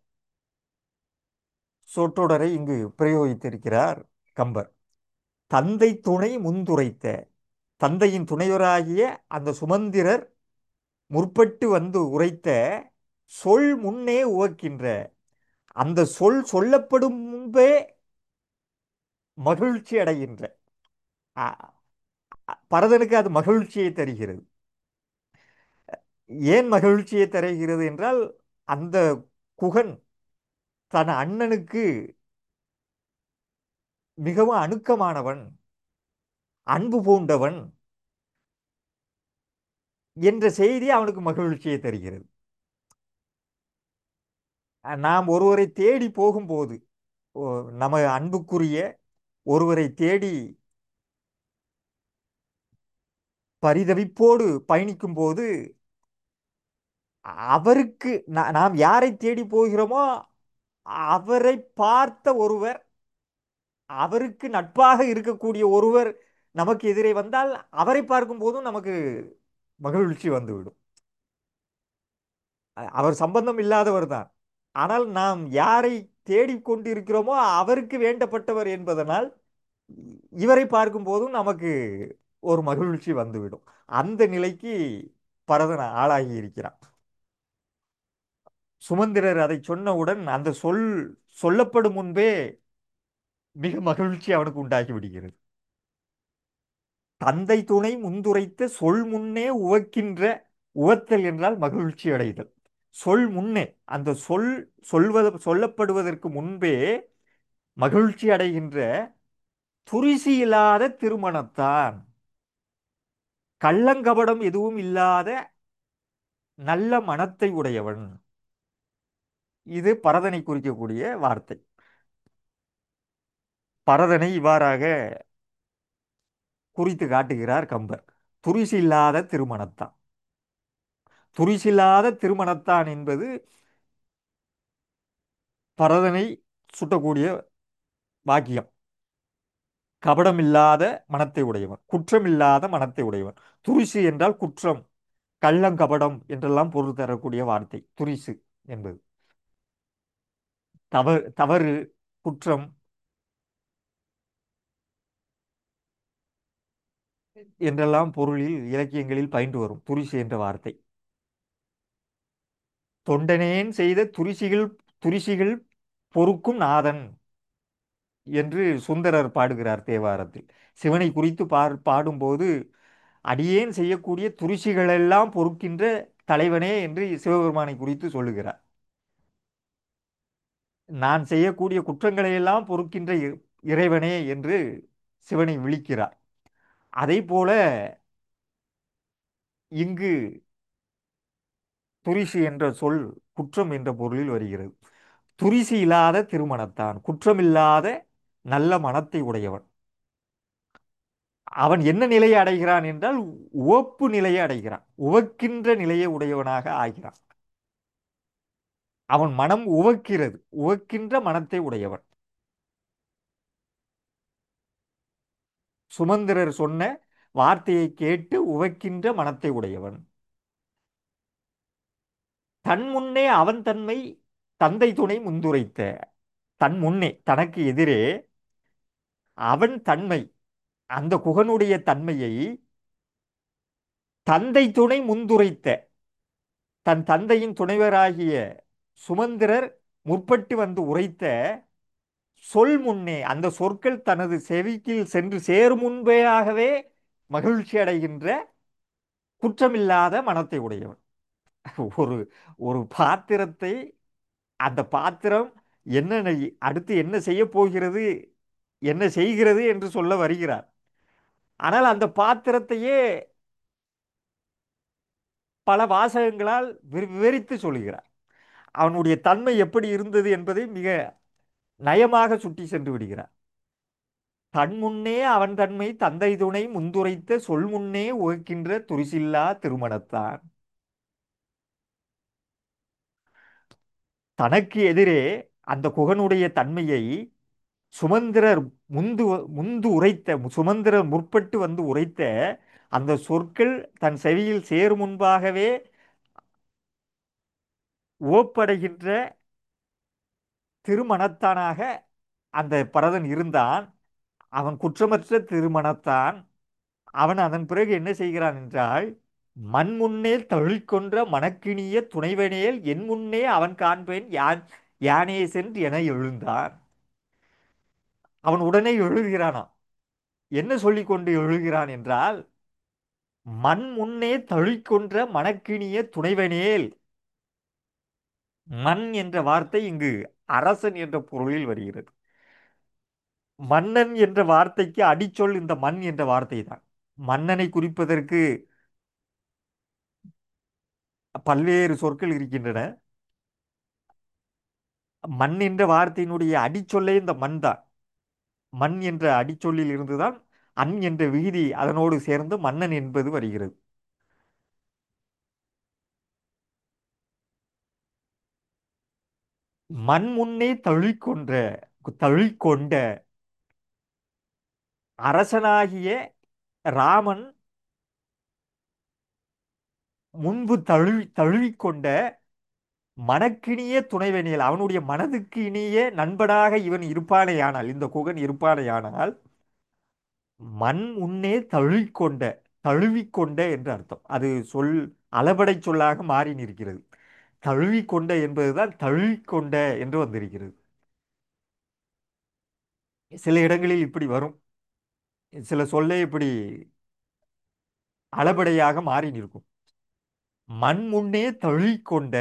சொற்றொடரை இங்கு பிரயோகித்திருக்கிறார் கம்பர் தந்தை துணை முந்துரைத்த தந்தையின் துணைவராகிய அந்த சுமந்திரர் முற்பட்டு வந்து உரைத்த சொல் முன்னே உவக்கின்ற அந்த சொல் சொல்லப்படும் முன்பே மகிழ்ச்சி அடைகின்ற அ- அ- பரதனுக்கு அது மகிழ்ச்சியை தருகிறது ஏன் மகிழ்ச்சியை தருகிறது என்றால் அந்த குகன் தன் அண்ணனுக்கு மிகவும் அணுக்கமானவன் அன்பு பூண்டவன் என்ற செய்தி அவனுக்கு மகிழ்ச்சியை தருகிறது நாம் ஒருவரை தேடி போகும்போது ஓ, நம்ம அன்புக்குரிய ஒருவரை தேடி பரிதவிப்போடு பயணிக்கும் போது அவருக்கு நா- நாம் யாரை தேடி போகிறோமோ அவரை பார்த்த ஒருவர் அவருக்கு நட்பாக இருக்கக்கூடிய ஒருவர் நமக்கு எதிரே வந்தால் அவரை பார்க்கும் போதும் நமக்கு மகிழ்ச்சி வந்துவிடும் அ- அவர் சம்பந்தம் இல்லாதவர் தான் ஆனால் நாம் யாரை தேடிக் கொண்டிருக்கிறோமோ அவருக்கு வேண்டப்பட்டவர் என்பதனால் இ- இவரை பார்க்கும் போதும் நமக்கு ஒரு மகிழ்ச்சி வந்துவிடும் அந்த நிலைக்கு பரதன் ஆளாகி இருக்கிறான் சுமந்திரர் அதை சொன்னவுடன் அந்த சொல் சொல்லப்படும் முன்பே மிக மகிழ்ச்சி அவனுக்கு உண்டாகி விடுகிறது தந்தை துணை முந்துரைத்த சொல் முன்னே உவக்கின்ற உவத்தல் என்றால் மகிழ்ச்சி அடைதல் சொல் முன்னே அந்த சொல் சொல்வது சொல்லப்படுவதற்கு முன்பே மகிழ்ச்சி அடைகின்ற துரிசி இல்லாத திருமணத்தான் கள்ளங்கபடம் எதுவும் இல்லாத நல்ல மனத்தை உடையவன் இது பரதனை குறிக்கக்கூடிய வார்த்தை பரதனை இவ்வாறாக குறித்து காட்டுகிறார் கம்பர் துரிசி இல்லாத திருமணத்தான் துரிசில்லாத திருமணத்தான் என்பது பரதனை சுட்டக்கூடிய வாக்கியம் கபடமில்லாத மனத்தை உடையவன் குற்றமில்லாத மனத்தை உடையவன் துரிசு என்றால் குற்றம் கள்ளங்கபடம் என்றெல்லாம் பொருள் தரக்கூடிய வார்த்தை துரிசு என்பது தவறு தவறு குற்றம் என்றெல்லாம் பொருளில் இலக்கியங்களில் பயின்று வரும் துரிசு என்ற வார்த்தை தொண்டனேன் செய்த துரிசிகள் துரிசிகள் பொறுக்கும் நாதன் என்று சுந்தரர் பாடுகிறார் தேவாரத்தில் சிவனை குறித்து பார் பாடும்போது அடியேன் செய்யக்கூடிய துரிசிகளெல்லாம் பொறுக்கின்ற தலைவனே என்று சிவபெருமானை குறித்து சொல்லுகிறார் நான் செய்யக்கூடிய குற்றங்களை எல்லாம் பொறுக்கின்ற இ- இறைவனே என்று சிவனை விழிக்கிறார் அதே போல இங்கு துரிசு என்ற சொல் குற்றம் என்ற பொருளில் வருகிறது துரிசு இல்லாத திருமணத்தான் குற்றமில்லாத நல்ல மனத்தை உடையவன் அவன் என்ன நிலையை அடைகிறான் என்றால் உவப்பு நிலையை அடைகிறான் உவக்கின்ற நிலையை உடையவனாக ஆகிறான் அவன் மனம் உவக்கிறது உவக்கின்ற மனத்தை உடையவன் சுமந்திரர் சொன்ன வார்த்தையை கேட்டு உவக்கின்ற மனத்தை உடையவன் தன் முன்னே அவன் தன்மை தந்தை துணை முந்துரைத்த தன் முன்னே தனக்கு எதிரே அவன் தன்மை அந்த குகனுடைய தன்மையை தந்தை துணை முந்துரைத்த தன் தந்தையின் துணைவராகிய சுமந்திரர் முற்பட்டு வந்து உரைத்த சொல் முன்னே அந்த சொற்கள் தனது செவிக்கில் சென்று சேரும் முன்பேயாகவே மகிழ்ச்சி அடைகின்ற குற்றமில்லாத மனத்தை உடையவன் ஒரு ஒரு பாத்திரத்தை அந்த பாத்திரம் என்ன நெய்- அடுத்து என்ன செய்ய போகிறது என்ன செய்கிறது என்று சொல்ல வருகிறார் ஆனால் அந்த பாத்திரத்தையே பல வாசகங்களால் விவ- விவரித்து சொல்கிறார் அவனுடைய தன்மை எப்படி இருந்தது என்பதை மிக நயமாக சுட்டி சென்று விடுகிறார் தன் முன்னே அவன் தன்மை தந்தை துணை முந்துரைத்த சொல் முன்னே உகைக்கின்ற துரிசில்லா திருமணத்தான் தனக்கு எதிரே அந்த குகனுடைய தன்மையை சுமந்திரர் முந்து முந்து உரைத்த சுமந்திரர் முற்பட்டு வந்து உரைத்த அந்த சொற்கள் தன் செவியில் சேரும் முன்பாகவே ஓப்படைகின்ற திருமணத்தானாக அந்த பரதன் இருந்தான் அவன் குற்றமற்ற திருமணத்தான் அவன் அதன் பிறகு என்ன செய்கிறான் என்றால் மண் முன்னே தழுவிக்கொன்ற மணக்கினிய துணைவனேல் என் முன்னே அவன் காண்பேன் யான் யானே சென்று என எழுந்தான் அவன் உடனே எழுகிறானாம் என்ன சொல்லிக்கொண்டு எழுகிறான் என்றால் மண் முன்னே தழுவிக்கொன்ற மணக்கினிய துணைவனேல் மண் என்ற வார்த்தை இங்கு அரசன் என்ற பொருளில் வருகிறது மன்னன் என்ற வார்த்தைக்கு அடிச்சொல் இந்த மண் என்ற வார்த்தை தான் மன்னனை குறிப்பதற்கு பல்வேறு சொற்கள் இருக்கின்றன மண் என்ற வார்த்தையினுடைய அடிச்சொல்லே இந்த மண் தான் மண் என்ற அடிச்சொல்லில் இருந்துதான் அன் என்ற விகுதி அதனோடு சேர்ந்து மன்னன் என்பது வருகிறது மண் முன்னே தழுவிக்கொன்ற தழுவிக்கொண்ட அரசனாகிய ராமன் முன்பு தழுவி தழுவிக்கொண்ட மனக்கினிய துணைவனியல் அவனுடைய மனதுக்கு இனிய நண்பனாக இவன் இருப்பானேயானால் இந்த குகன் இருப்பானேயானால் மண் முன்னே தழுவிக்கொண்ட தழுவிக்கொண்ட என்று அர்த்தம் அது சொல் அளபடை சொல்லாக மாறி நிற்கிறது தழுவிக்கொண்ட என்பதுதான் தழுவிக்கொண்ட என்று வந்திருக்கிறது சில இடங்களில் இப்படி வரும் சில சொல்லே இப்படி அளபடையாக மாறி நிற்கும் மண் முன்னே தழுவிக்கொண்ட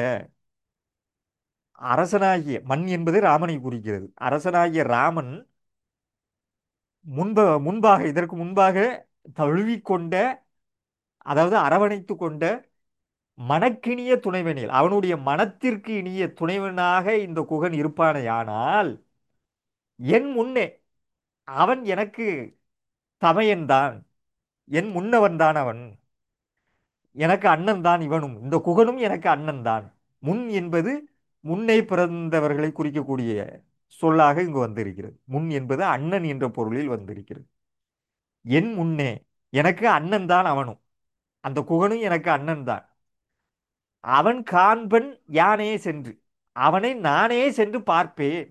அரசனாகிய மண் என்பது ராமனை குறிக்கிறது அரசனாகிய ராமன் முன்ப முன்பாக இதற்கு முன்பாக தழுவிக்கொண்ட அதாவது அரவணைத்து கொண்ட மனக்கினிய துணைவனில் அவனுடைய மனத்திற்கு இனிய துணைவனாக இந்த குகன் இருப்பானேயானால் என் முன்னே அவன் எனக்கு தமையன்தான் என் முன்னவன்தான் அவன் எனக்கு அண்ணன் தான் இவனும் இந்த குகனும் எனக்கு அண்ணன் தான் முன் என்பது முன்னே பிறந்தவர்களை குறிக்கக்கூடிய சொல்லாக இங்கு வந்திருக்கிறது முன் என்பது அண்ணன் என்ற பொருளில் வந்திருக்கிறது என் முன்னே எனக்கு அண்ணன் தான் அவனும் அந்த குகனும் எனக்கு அண்ணன் தான் அவன் காண்பன் யானே சென்று அவனை நானே சென்று பார்ப்பேன்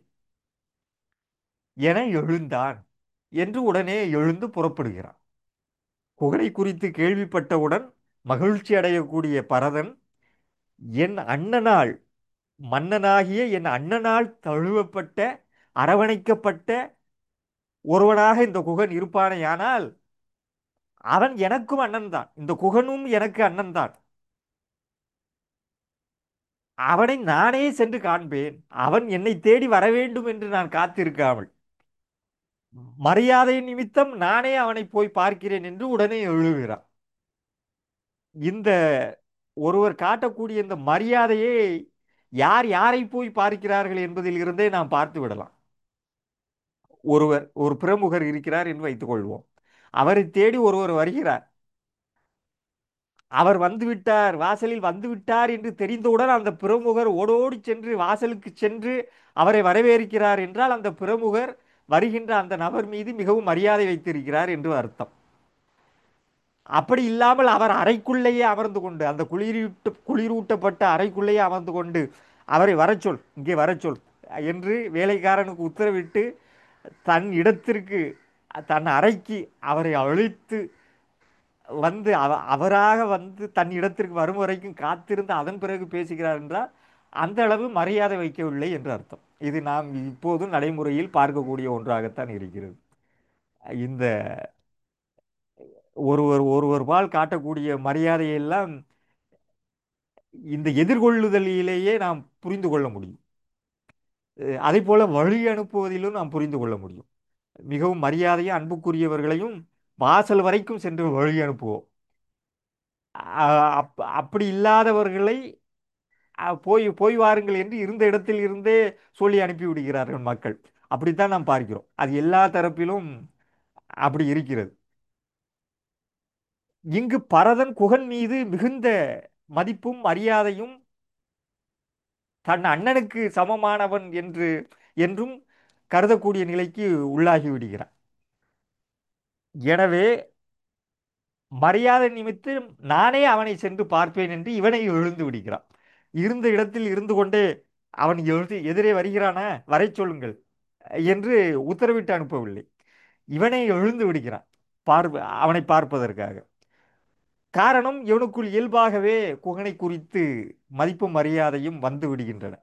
என எழுந்தான் என்று உடனே எழுந்து புறப்படுகிறான் குகனை குறித்து கேள்விப்பட்டவுடன் மகிழ்ச்சி அடையக்கூடிய பரதன் என் அண்ணனால் மன்னனாகிய என் அண்ணனால் தழுவப்பட்ட அரவணைக்கப்பட்ட ஒருவனாக இந்த குகன் இருப்பானேயானால் அவன் எனக்கும் அண்ணன் தான் இந்த குகனும் எனக்கு அண்ணன் தான் அவனை நானே சென்று காண்பேன் அவன் என்னை தேடி வர வேண்டும் என்று நான் காத்திருக்காமல் மரியாதை நிமித்தம் நானே அவனை போய் பார்க்கிறேன் என்று உடனே எழுகிறான் இந்த ஒருவர் காட்டக்கூடிய இந்த மரியாதையை யார் யாரை போய் பார்க்கிறார்கள் என்பதில் இருந்தே நாம் பார்த்து விடலாம் ஒருவர் ஒரு பிரமுகர் இருக்கிறார் என்று வைத்துக் கொள்வோம் அவரை தேடி ஒருவர் வருகிறார் அவர் வந்துவிட்டார் வாசலில் வந்துவிட்டார் என்று தெரிந்தவுடன் அந்த பிரமுகர் ஓடோடி சென்று வாசலுக்கு சென்று அவரை வரவேற்கிறார் என்றால் அந்த பிரமுகர் வருகின்ற அந்த நபர் மீது மிகவும் மரியாதை வைத்திருக்கிறார் என்று அர்த்தம் அப்படி இல்லாமல் அவர் அறைக்குள்ளேயே அமர்ந்து கொண்டு அந்த குளிரூட்ட குளிரூட்டப்பட்ட அறைக்குள்ளேயே அமர்ந்து கொண்டு அவரை வரச் சொல் இங்கே வரச் சொல் என்று வேலைக்காரனுக்கு உத்தரவிட்டு தன் இடத்திற்கு தன் அறைக்கு அவரை அழைத்து வந்து அவ அவராக வந்து தன் இடத்திற்கு வரும் வரைக்கும் காத்திருந்து அதன் பிறகு பேசுகிறார் என்றால் அந்த அளவு மரியாதை வைக்கவில்லை என்று அர்த்தம் இது நாம் இப்போதும் நடைமுறையில் பார்க்கக்கூடிய ஒன்றாகத்தான் இருக்கிறது இந்த ஒருவர் ஒருவர் பால் காட்டக்கூடிய மரியாதையெல்லாம் இந்த எதிர்கொள்ளுதலிலேயே நாம் புரிந்து கொள்ள முடியும் அதே போல வழி அனுப்புவதிலும் நாம் புரிந்து கொள்ள முடியும் மிகவும் மரியாதையும் அன்புக்குரியவர்களையும் வாசல் வரைக்கும் சென்று வழி அனுப்புவோம் அப் அப்படி இல்லாதவர்களை போய் போய் வாருங்கள் என்று இருந்த இடத்தில் இருந்தே சொல்லி அனுப்பி விடுகிறார்கள் மக்கள் அப்படித்தான் நாம் பார்க்கிறோம் அது எல்லா தரப்பிலும் அப்படி இருக்கிறது இங்கு பரதன் குகன் மீது மிகுந்த மதிப்பும் மரியாதையும் தன் அண்ணனுக்கு சமமானவன் என்று என்றும் கருதக்கூடிய நிலைக்கு உள்ளாகி விடுகிறான் எனவே மரியாதை நிமித்தம் நானே அவனை சென்று பார்ப்பேன் என்று இவனை எழுந்து விடுகிறான் இருந்த இடத்தில் இருந்து கொண்டே அவன் எழுதி எதிரே வருகிறானா வரை சொல்லுங்கள் என்று உத்தரவிட்டு அனுப்பவில்லை இவனை எழுந்து விடுகிறான் பார்வ அவனை பார்ப்பதற்காக காரணம் இவனுக்குள் இயல்பாகவே குகனை குறித்து மதிப்பும் மரியாதையும் வந்து விடுகின்றன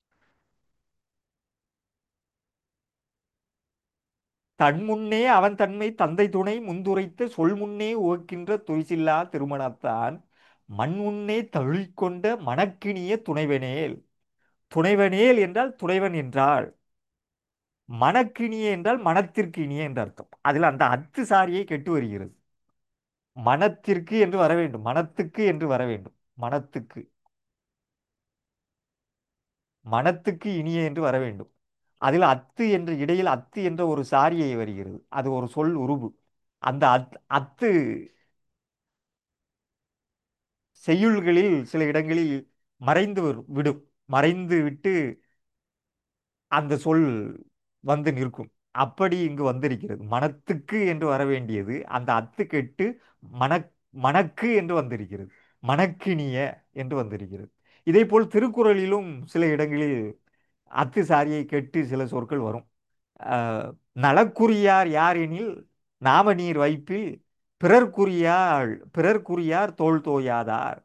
தன் முன்னே அவன் தன்மை தந்தை துணை முந்துரைத்த சொல் முன்னே ஓக்கின்ற துய்சில்லா திருமணத்தான் மண் முன்னே தழுவிக்கொண்ட மணக்கினிய துணைவனேல் துணைவனேல் என்றால் துணைவன் என்றால் மணக்கினிய என்றால் மனத்திற்கு இனிய என்ற அர்த்தம் அதில் அந்த அத்து சாரியை கெட்டு வருகிறது மனத்திற்கு என்று வர வேண்டும் மனத்துக்கு என்று வர வேண்டும் மனத்துக்கு மனத்துக்கு இனிய என்று வர வேண்டும் அதில் அத்து என்ற இடையில் அத்து என்ற ஒரு சாரியை வருகிறது அது ஒரு சொல் உருபு அந்த அத் அத்து செய்யுள்களில் சில இடங்களில் மறைந்து வரும் விடும் மறைந்து விட்டு அந்த சொல் வந்து நிற்கும் அப்படி இங்கு வந்திருக்கிறது மனத்துக்கு என்று வர வேண்டியது அந்த அத்து கெட்டு மனக் மணக்கு என்று வந்திருக்கிறது மணக்கினிய என்று வந்திருக்கிறது இதேபோல் திருக்குறளிலும் சில இடங்களில் அத்து சாரியை கெட்டு சில சொற்கள் வரும் அஹ், நலக்குரியார் யார் எனில் நாம நீர் வைப்பில் பிறர்க்குரியார் பிறர்க்குரியார் தோள் தோயாதார்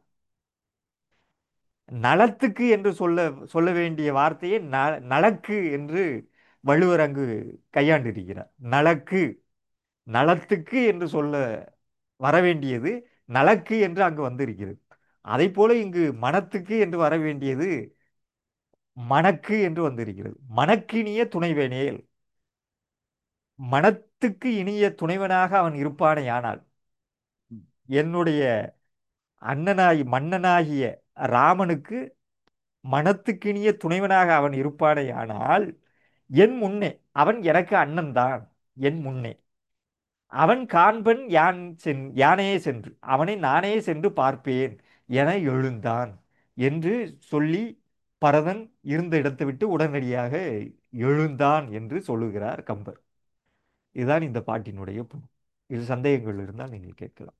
நலத்துக்கு என்று சொல்ல சொல்ல வேண்டிய வார்த்தையை ந நலக்கு என்று வள்ளுவர் அங்கு கையாண்டிருக்கிறார் நலக்கு நலத்துக்கு என்று சொல்ல வர வேண்டியது நலக்கு என்று அங்கு வந்திருக்கிறது அதை போல இங்கு மனத்துக்கு என்று வர வேண்டியது மணக்கு என்று வந்திருக்கிறது மணக்கினிய துணைவனேல் மனத்துக்கு இனிய துணைவனாக அவன் இருப்பானேயானால் என்னுடைய அண்ணனாகி மன்னனாகிய ராமனுக்கு மனத்துக்கினிய துணைவனாக அவன் இருப்பானேயானால் என் முன்னே அவன் எனக்கு அண்ணன்தான் என் முன்னே அவன் காண்பன் யான் சென் யானையே சென்று அவனை நானே சென்று பார்ப்பேன் என எழுந்தான் என்று சொல்லி பரதன் இருந்த இடத்தை விட்டு உடனடியாக எழுந்தான் என்று சொல்லுகிறார் கம்பர் இதுதான் இந்த பாட்டினுடைய பொருள் இது சந்தேகங்கள் இருந்தால் நீங்கள் கேட்கலாம்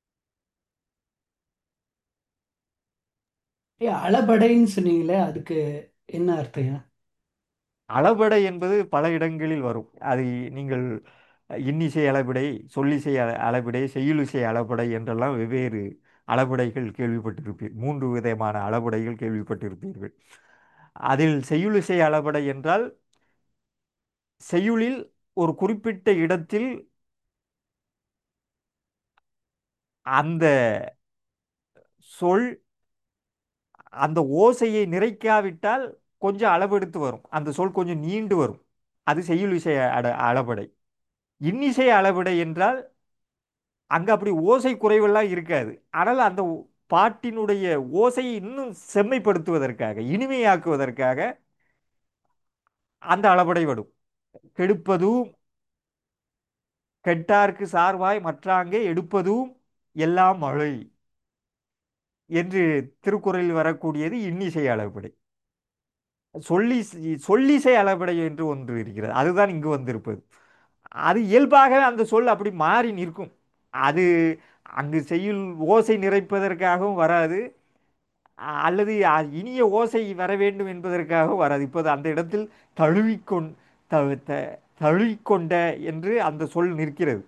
ஏ அளபடைன்னு சொன்னீங்களே அதுக்கு என்ன அர்த்தம் அளபடை என்பது பல இடங்களில் வரும் அது நீங்கள் இன்னிசை அளபடை சொல்லிசை அ- அளபடை செய்யுளிசை அளபடை என்றெல்லாம் வெவ்வேறு அளபடைகள் கேள்விப்பட்டிருப்பீர் மூன்று விதமான அளபடைகள் கேள்விப்பட்டிருப்பீர்கள் அதில் செய்யுளிசை அளபடை என்றால் செய்யுளில் ஒரு குறிப்பிட்ட இடத்தில் அந்த சொல் அந்த ஓசையை நிறைக்காவிட்டால் கொஞ்சம் அளவெடுத்து வரும் அந்த சொல் கொஞ்சம் நீண்டு வரும் அது செய்யுளிசை அட அளபடை இன்னிசை அளபடை என்றால் அங்கே அப்படி ஓசை குறைவெல்லாம் இருக்காது ஆனால் அந்த ஓ- பாட்டினுடைய ஓசையை இன்னும் செம்மைப்படுத்துவதற்காக இனிமையாக்குவதற்காக அந்த அளபடை வரும் கெடுப்பதும் கெட்டார்க்கு சார்வாய் மற்றாங்கே எடுப்பதும் எல்லாம் மழை என்று திருக்குறளில் வரக்கூடியது இன்னிசை அளபடை சொல்லி சொல்லிசை அளபடை என்று ஒன்று இருக்கிறது அதுதான் இங்கு வந்திருப்பது அது இயல்பாக அந்த சொல் அப்படி மாறி நிற்கும் அது அங்கு செய்யுள் ஓசை நிறைப்பதற்காகவும் வராது அ- அல்லது அ- இனிய ஓசை வர வேண்டும் என்பதற்காகவும் வராது இப்போது அந்த இடத்தில் தழுவிக்கொண் த த- தழுவிக்கொண்ட என்று அந்த சொல் நிற்கிறது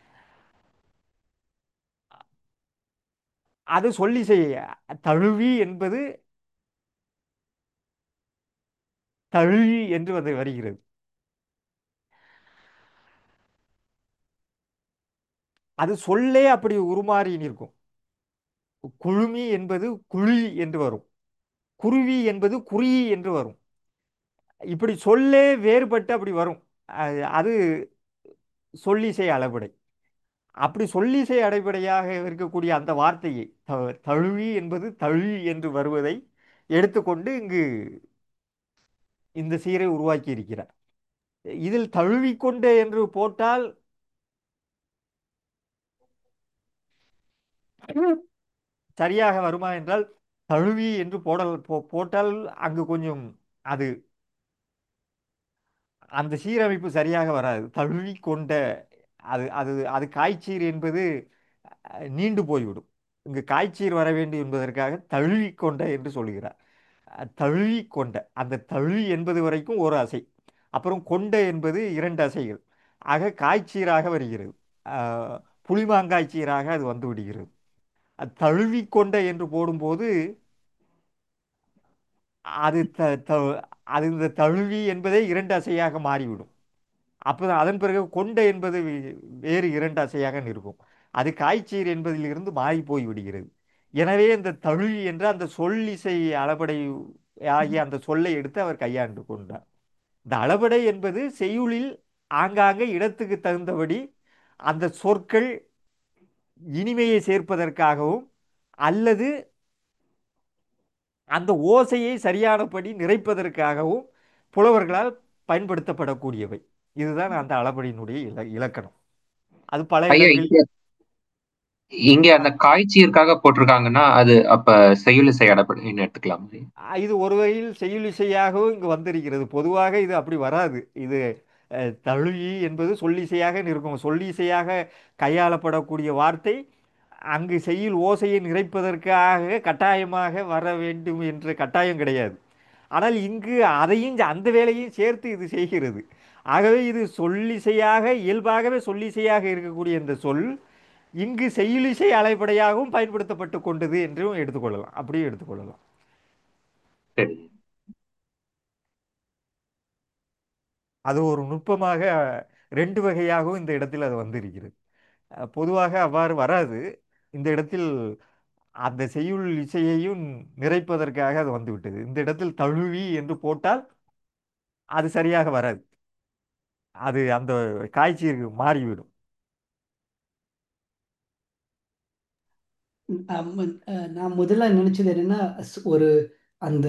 அது சொல்லிசை தழுவி என்பது தழுவி என்று வந்து வருகிறது அது சொல்லே அப்படி உருமாறி நிற்கும் குழுமி என்பது குழி என்று வரும் குருவி என்பது குறி என்று வரும் இப்படி சொல்லே வேறுபட்டு அப்படி வரும் அது அது சொல்லிசை அளபடை அப்படி சொல்லிசை அடைபடையாக இருக்கக்கூடிய அந்த வார்த்தையை த- தழுவி என்பது தழி என்று வருவதை எடுத்துக்கொண்டு இங்கு இந்த சீரை உருவாக்கி இருக்கிறார் இதில் தழுவிக்கொண்டே என்று போட்டால் சரியாக வருமா என்றால் தழுவி என்று போடல் போ போட்டால் அங்கு கொஞ்சம் அது அந்த சீரமைப்பு சரியாக வராது தழுவி கொண்ட அது அது அது காய்ச்சீர் என்பது அஹ், நீண்டு போய்விடும் இங்கு காய்ச்சீர் வர வேண்டும் என்பதற்காக தழுவி கொண்ட என்று சொல்கிறார் அஹ், தழுவி கொண்ட அந்த தழுவி என்பது வரைக்கும் ஒரு அசை அப்புறம் கொண்ட என்பது இரண்டு அசைகள் ஆக காய்ச்சீராக வருகிறது அஹ், புளிமாங்காய்ச்சீராக அது வந்து விடுகிறது அது தழுவி கொண்ட என்று போடும்போது அது த த அது இந்த தழுவி என்பதே இரண்டு அசையாக மாறிவிடும் அப்போ அதன் பிறகு கொண்ட என்பது வே- வேறு இரண்டு அசையாக நிற்கும் அது காய்ச்சீர் என்பதிலிருந்து மாறி போய் விடுகிறது எனவே இந்த தழுவி என்ற அந்த சொல்லிசை அளபடை ஆகிய அந்த சொல்லை எடுத்து அவர் கையாண்டு கொண்டார் இந்த அளபடை என்பது செய்யுளில் ஆங்காங்கே இடத்துக்கு தகுந்தபடி அந்த சொற்கள் இனிமையை சேர்ப்பதற்காகவும் அல்லது அந்த ஓசையை சரியானபடி நிறைப்பதற்காகவும் புலவர்களால் பயன்படுத்தப்படக்கூடியவை இதுதான் அந்த அளபடியினுடைய இல இலக்கணம் அது பல ஐயா இடங்களில் இங்க இங்க அந்த காய்ச்சீருக்காக போட்டிருக்காங்கன்னா அது அப்ப செய்யுளிசை அடப்படைன்னு எடுத்துக்கலாம் அஹ் இது ஒரு வகையில் செய்யுளிசையாகவும் இங்கு வந்திருக்கிறது பொதுவாக இது அப்படி வராது இது அஹ், தழுவி என்பது சொல்லிசையாக இருக்கும் சொல்லிசையாக கையாளப்படக்கூடிய வார்த்தை அங்கு செய்யுள் ஓசையை நிறைப்பதற்காக கட்டாயமாக வர வேண்டும் என்ற கட்டாயம் கிடையாது ஆனால் இங்கு அதையும் அந்த வேலையும் சேர்த்து இது செய்கிறது ஆகவே இது சொல்லிசையாக இயல்பாகவே சொல்லிசையாக இருக்கக்கூடிய இந்த சொல் இங்கு செய்யுளிசை அலைப்படையாகவும் பயன்படுத்தப்பட்டு கொண்டது என்றும் எடுத்துக்கொள்ளலாம் அப்படியே எடுத்துக்கொள்ளலாம் சரி அது ஒரு நுட்பமாக ரெண்டு வகையாகவும் இந்த இடத்தில் அது வந்திருக்கிறது அஹ் பொதுவாக அவ்வாறு வராது இந்த இடத்தில் அந்த செய்யுள் இசையையும் நிறைப்பதற்காக அது வந்துவிட்டது இந்த இடத்தில் தழுவி என்று போட்டால் அது சரியாக வராது அது அந்த காய்ச்சலுக்கு மாறிவிடும் ஆம், அஹ், நான் முதல்ல நினைச்சது என்னன்னா ஸ்- ஒரு அந்த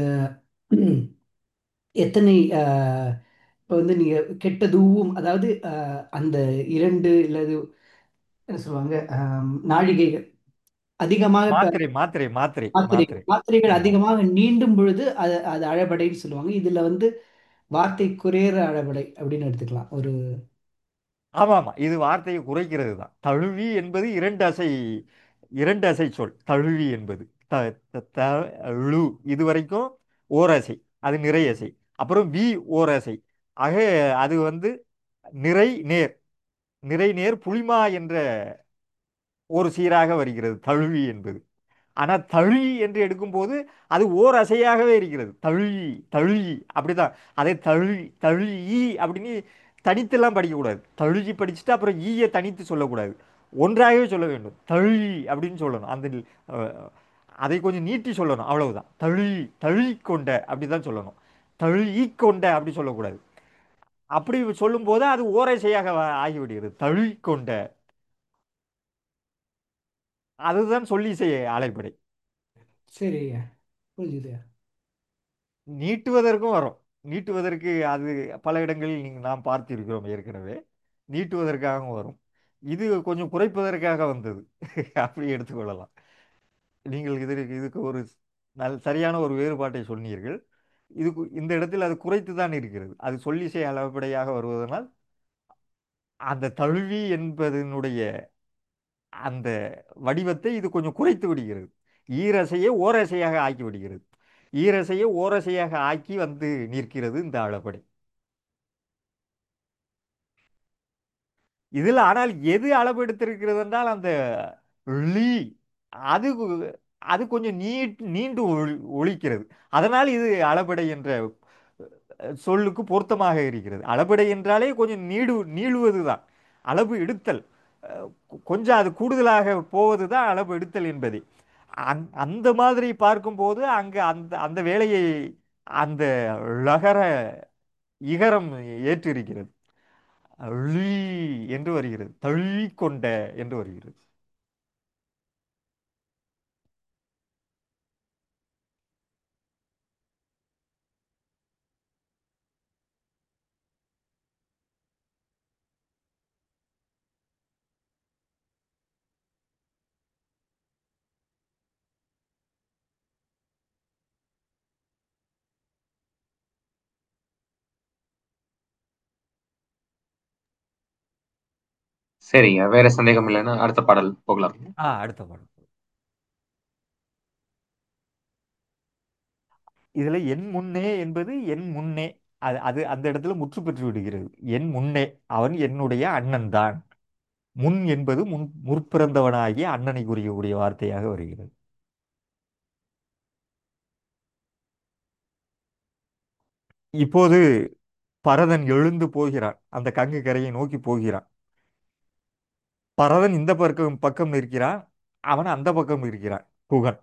எத்தனை அஹ், இப்போ வந்து நீங்க கெட்டதுவும் அதாவது அஹ், அந்த இரண்டு இல்லது என்ன சொல்லுவாங்க ஆம், நாழிகைகள் அதிகமாக இப்ப மாத்திரை மாத்திரை மாத்திரை மாத்திரைகள் மாத்திரை மாத்திரைகள் ஆமாம் அதிகமாக நீண்டும் பொழுது அது அது அழபடைன்னு சொல்லுவாங்க இதுல வந்து வார்த்தை குறையிற அழபடை அப்படின்னு எடுத்துக்கலாம் ஒரு ஆமாம் ஆமாம் இது வார்த்தையை குறைக்கிறது தான் தழுவி என்பது இரண்டு அசை இரண்டு அசை சொல் தழுவி என்பது த த- த ழு இது வரைக்கும் ஓரசை அது நிறை அசை அப்புறம் வி ஓரசை ஆக அது வந்து நிறை நேர் நிறை நேர் புளிமா என்ற ஒரு சீராக வருகிறது தழுவி என்பது ஆனால் தழி என்று எடுக்கும்போது அது ஓர் அசையாகவே இருக்கிறது தழி தழி அப்படிதான் அதை தழி தழி அப்படின்னு தனித்தெல்லாம் படிக்கக்கூடாது தழுகி படிச்சுட்டு அப்புறம் ஈயை தனித்து சொல்லக்கூடாது ஒன்றாகவே சொல்ல வேண்டும் தழி அப்படின்னு சொல்லணும் அந்த அஹ், அதை கொஞ்சம் நீட்டி சொல்லணும் அவ்வளவுதான் தழி தழி கொண்ட அப்படி தான் சொல்லணும் தழி கொண்ட அப்படி சொல்லக்கூடாது அப்படி சொல்லும்போது அது ஓரசையாக வ- ஆகிவிடுகிறது தழி கொண்ட அதுதான் சொல்லி செய்ய அலைப்படை சரி ஐயா புரிஞ்சுது நீட்டுவதற்கும் வரும் நீட்டுவதற்கு அது பல இடங்களில் நீங்கள் நாம் பார்த்திருக்கிறோம் ஏற்கனவே நீட்டுவதற்காகவும் வரும் இது கொஞ்சம் குறைப்பதற்காக வந்தது அப்படி எடுத்துக்கொள்ளலாம் நீங்கள் இதற்கு இதுக்கு ஒரு நல் சரியான ஒரு வேறுபாட்டை சொன்னீர்கள் இதுக்கு இந்த இடத்தில் அது குறைத்து தான் இருக்கிறது அது சொல்லிசை அளபடையாக வருவதனால் அந்த தழுவி என்பதனுடைய அந்த வடிவத்தை இது கொஞ்சம் குறைத்து விடுகிறது ஈரசையை ஓரசையாக ஆக்கி விடுகிறது ஈரசையை ஓரசையாக ஆக்கி வந்து நிற்கிறது இந்த அளபடை இதில் ஆனால் எது அளவெடுத்திருக்கிறது என்றால் அந்த லீ அது அது கொஞ்சம் நீ நீண்டு ஒளி ஒலிக்கிறது அதனால் இது அளபடை என்ற அஹ், சொல்லுக்கு பொருத்தமாக இருக்கிறது அளபடை என்றாலே கொஞ்சம் நீடு நீளுவது தான் அளவு எடுத்தல் அஹ், கொ- கொஞ்சம் அது கூடுதலாக போவது தான் அளவு எடுத்தல் என்பது அந் அந்த மாதிரி பார்க்கும்போது அங்கே அந்த அந்த வேலையை அந்த ழகர இகரம் ஏற்றிருக்கிறது ழீ என்று வருகிறது தழுவிக்கொண்ட என்று வருகிறது சரிங்க வேற சந்தேகம் இல்லைன்னா அடுத்த பாடல் போகலாம் ஆ அடுத்த பாடல் இதுல என் முன்னே என்பது என் முன்னே அது அது அந்த இடத்துல முற்று பெற்று விடுகிறது என் முன்னே அவன் என்னுடைய அண்ணன் தான் முன் என்பது முன் முற்பிறந்தவனாகிய அண்ணனை குறிக்கக்கூடிய வார்த்தையாக வருகிறது இப்போது பரதன் எழுந்து போகிறான் அந்த கங்கு கரையை நோக்கி போகிறான் பரதன் இந்த பக்கம் பக்கம் இருக்கிறான் அவன் அந்த பக்கம் இருக்கிறான் குகன்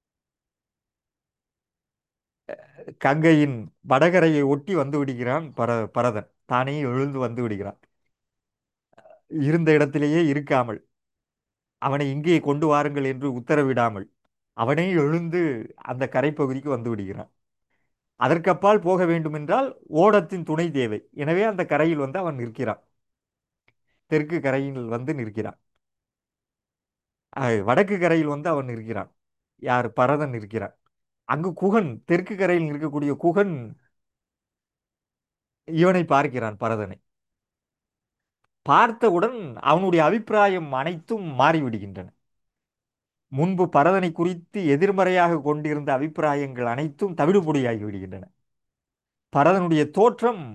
கங்கையின் வடகரையை ஒட்டி வந்து விடுகிறான் பர பரதன் தானே எழுந்து வந்து விடுகிறான் இருந்த இடத்திலேயே இருக்காமல் அவனை இங்கே கொண்டு வாருங்கள் என்று உத்தரவிடாமல் அவனே எழுந்து அந்த கரைப்பகுதிக்கு வந்து விடுகிறான் அதற்கப்பால் போக வேண்டுமென்றால் ஓடத்தின் துணை தேவை எனவே அந்த கரையில் வந்து அவன் நிற்கிறான் தெற்கு கரையில் வந்து நிற்கிறான் அஹ், வடக்கு கரையில் வந்து அவன் நிற்கிறான் யார் பரதன் நிற்கிறான் அங்கு குகன் தெற்கு கரையில் இருக்கக்கூடிய குகன் இவனை பார்க்கிறான் பரதனை பார்த்தவுடன் அவனுடைய அபிப்பிராயம் அனைத்தும் மாறிவிடுகின்றன முன்பு பரதனை குறித்து எதிர்மறையாக கொண்டிருந்த அபிப்பிராயங்கள் அனைத்தும் தவிடுபொடியாகி விடுகின்றன பரதனுடைய தோற்றம்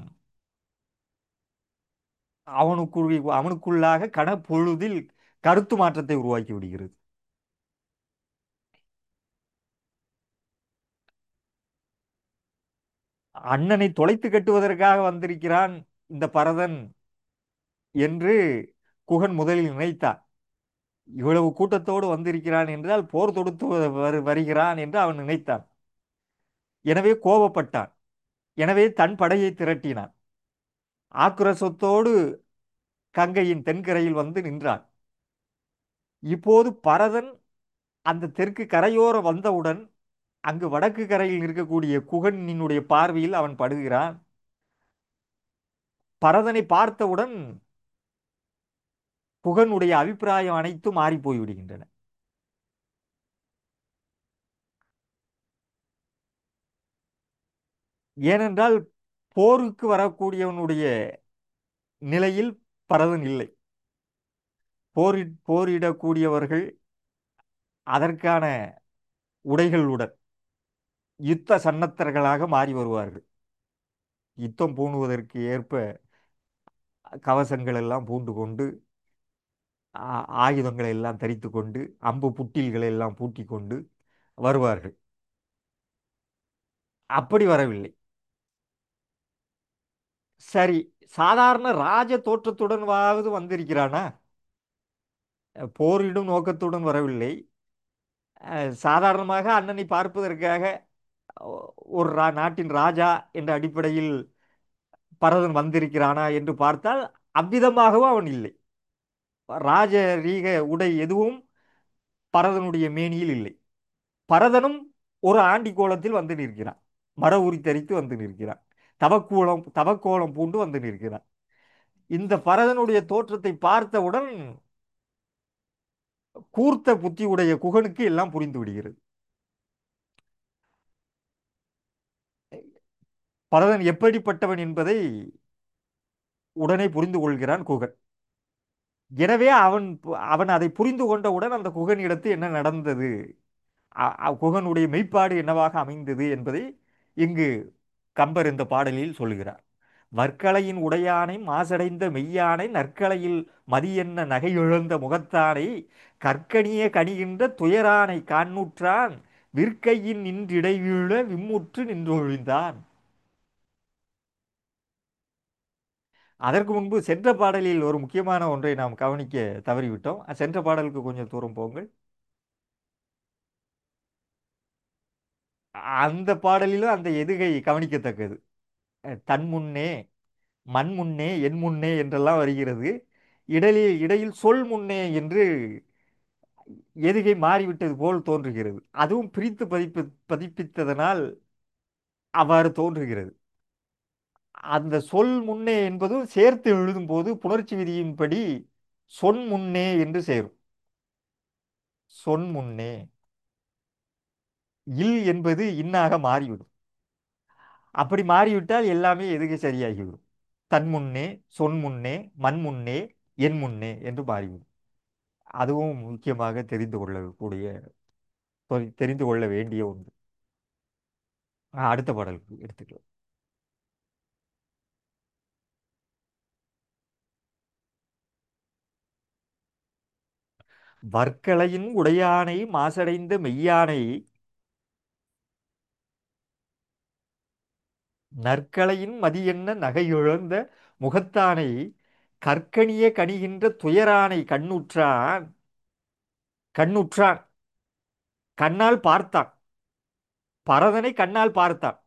அவனுக்குள் அவனுக்குள்ளாக கனப்பொழுதில் கருத்து மாற்றத்தை உருவாக்கி விடுகிறது அண்ணனை தொலைத்து கட்டுவதற்காக வந்திருக்கிறான் இந்த பரதன் என்று குகன் முதலில் நினைத்தான் இவ்வளவு கூட்டத்தோடு வந்திருக்கிறான் என்றால் போர் தொடுத்து வரு- வருகிறான் என்று அவன் நினைத்தான் எனவே கோபப்பட்டான் எனவே தன் படையை திரட்டினான் ஆக்ரோஷத்தோடு கங்கையின் தென்கரையில் வந்து நின்றான் இப்போது பரதன் அந்த தெற்கு கரையோரம் வந்தவுடன் அங்கு வடக்கு கரையில் இருக்கக்கூடிய குகனினுடைய பார்வையில் அவன் படுகிறான் பரதனை பார்த்தவுடன் குகனுடைய அபிப்பிராயம் அனைத்தும் மாறி போய்விடுகின்றன ஏனென்றால் போருக்கு வரக்கூடியவனுடைய நிலையில் பரதன் இல்லை போரி போரிடக்கூடியவர்கள் அதற்கான உடைகளுடன் யுத்த சன்னத்தர்களாக மாறி வருவார்கள் யுத்தம் பூணுவதற்கு ஏற்ப கவசங்கள் எல்லாம் பூண்டு கொண்டு ஆ- ஆயுதங்களை எல்லாம் தரித்து கொண்டு அம்பு புட்டில்களை எல்லாம் பூட்டி கொண்டு வருவார்கள் அப்படி வரவில்லை சரி சாதாரண ராஜ தோற்றத்துடனாவது வந்திருக்கிறானா போரிடும் நோக்கத்துடன் வரவில்லை அஹ், சாதாரணமாக அண்ணனை பார்ப்பதற்காக ஒ- ஒரு ரா- நாட்டின் ராஜா என்ற அடிப்படையில் பரதன் வந்திருக்கிறானா என்று பார்த்தால் அவ்விதமாகவும் அவன் இல்லை ராஜரீக உடை எதுவும் பரதனுடைய மேனியில் இல்லை பரதனும் ஒரு ஆண்டி கோலத்தில் வந்து நிற்கிறான் மர உரி தரித்து வந்து நிற்கிறான் தவக்கோலம் தவக்கோலம் பூண்டு வந்து நிற்கிறான் இந்த பரதனுடைய தோற்றத்தை பார்த்தவுடன் கூர்த்த புத்தி உடைய குகனுக்கு எல்லாம் புரிந்து விடுகிறது பரதன் எப்படிப்பட்டவன் என்பதை உடனே புரிந்து கொள்கிறான் குகன் எனவே அவன் அவன் அதை புரிந்து கொண்டவுடன் அந்த குகனிடத்து என்ன நடந்தது அ- அ- குகனுடைய மெய்ப்பாடு என்னவாக அமைந்தது என்பதை இங்கு கம்பர் இந்த பாடலில் சொல்லுகிறார் வற்கலையின் உடையானை மாசடைந்த மெய்யானை நற்கலையில் மதியென்ன நகையிழந்த முகத்தானை கற்கனிய கனிகின்ற துயரானை காண்ணுற்றான் விற்கையின் நின்றிடை வீழ விம்முற்று நின்றொழிந்தான் அதற்கு முன்பு சென்ற பாடலில் ஒரு முக்கியமான ஒன்றை நாம் கவனிக்க தவறிவிட்டோம் சென்ற பாடலுக்கு கொஞ்சம் தூரம் போங்கள் அந்த பாடலிலும் அந்த எதுகை கவனிக்கத்தக்கது அஹ் தன் முன்னே மண் முன்னே என் முன்னே என்றெல்லாம் வருகிறது இடையில் இடையில் சொல் முன்னே என்று எதுகை மாறிவிட்டது போல் தோன்றுகிறது அதுவும் பிரித்து பதிப்பு பதிப்பித்ததனால் அவ்வாறு தோன்றுகிறது அந்த சொல் முன்னே என்பதும் சேர்த்து எழுதும்போது புணர்ச்சி விதியின்படி சொன் முன்னே என்று சேரும் சொன் முன்னே இல் என்பது இன்னாக மாறிவிடும் அப்படி மாறிவிட்டால் எல்லாமே எதுகை சரியாகிவிடும் தன் முன்னே சொன் முன்னே மண் முன்னே என் முன்னே என்று மாறிவிடும் அதுவும் முக்கியமாக தெரிந்து கொள்ளக்கூடிய தெரி- தெரிந்து கொள்ள வேண்டிய ஒன்று ஆஹ் அடுத்த பாடலுக்கு எடுத்துக்கலாம் வற்கலையின் உடையானை மாசடைந்த மெய்யானை நற்கலையின் மதியென்ன நகையிழந்த முகத்தானை கற்கணிய கணிகின்ற துயரானை கண்ணுற்றான் கண்ணுற்றான் கண்ணால் பார்த்தான் பரதனை கண்ணால் பார்த்தான்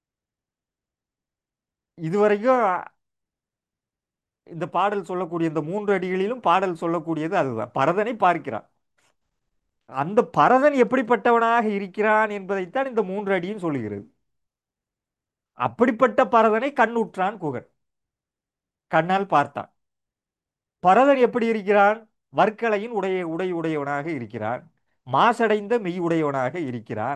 இதுவரைக்கும் இந்த பாடல் சொல்லக்கூடிய இந்த மூன்று அடிகளிலும் பாடல் சொல்லக்கூடியது அதுதான் பரதனை பார்க்கிறான் அந்த பரதன் எப்படிப்பட்டவனாக இருக்கிறான் என்பதைத்தான் இந்த மூன்று அடியும் சொல்லுகிறது அப்படிப்பட்ட பரதனை கண்ணுற்றான் குகன் கண்ணால் பார்த்தான் பரதன் எப்படி இருக்கிறான் வற்கலையின் உடைய உடை உடையவனாக இருக்கிறான் மாசடைந்த மெய் உடையவனாக இருக்கிறான்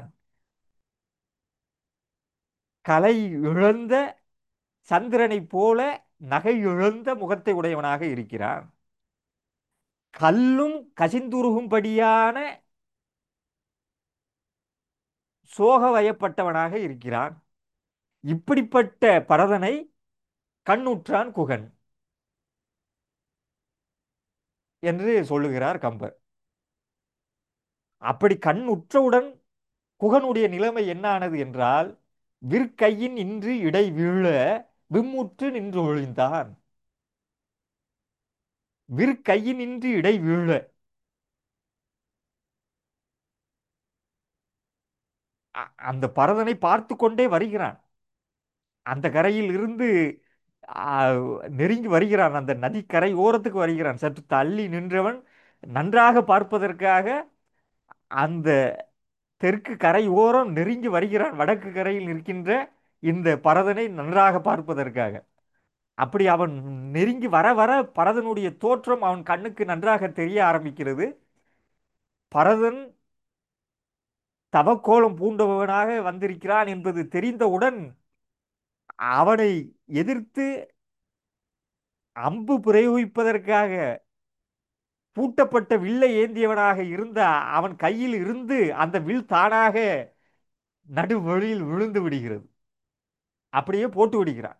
கலை இழந்த சந்திரனைப் போல நகை இழந்த முகத்தை உடையவனாக இருக்கிறான் கல்லும் கசிந்துருகும்படியான சோக வயப்பட்டவனாக இருக்கிறான் இப்படிப்பட்ட பரதனை கண்ணுற்றான் குகன் என்று சொல்லுகிறார் கம்பர் அப்படி கண் உற்றவுடன் குகனுடைய நிலைமை என்னானது என்றால் விற்கையின் இன்று இடை வீழ விம்முற்று நின்று ஒழிந்தான் விற்கையின் இன்று இடை வீழ அ- அந்த பரதனை பார்த்து கொண்டே வருகிறான் அந்த கரையில் இருந்து ஆ, நெருங்கி வருகிறான் அந்த நதிக்கரை ஓரத்துக்கு வருகிறான் சற்று தள்ளி நின்றவன் நன்றாக பார்ப்பதற்காக அந்த தெற்கு கரை ஓரம் நெருங்கி வருகிறான் வடக்கு கரையில் நிற்கின்ற இந்த பரதனை நன்றாக பார்ப்பதற்காக அப்படி அவன் நெருங்கி வர வர பரதனுடைய தோற்றம் அவன் கண்ணுக்கு நன்றாக தெரிய ஆரம்பிக்கிறது பரதன் தவக்கோலம் பூண்டவனாக வந்திருக்கிறான் என்பது தெரிந்தவுடன் அவனை எதிர்த்து அம்பு பிரயோகிப்பதற்காக பூட்டப்பட்ட வில்லை ஏந்தியவனாக இருந்த அவன் கையில் இருந்து அந்த வில் தானாக நடுவழியில் விழுந்து விடுகிறது அப்படியே போட்டு விடுகிறான்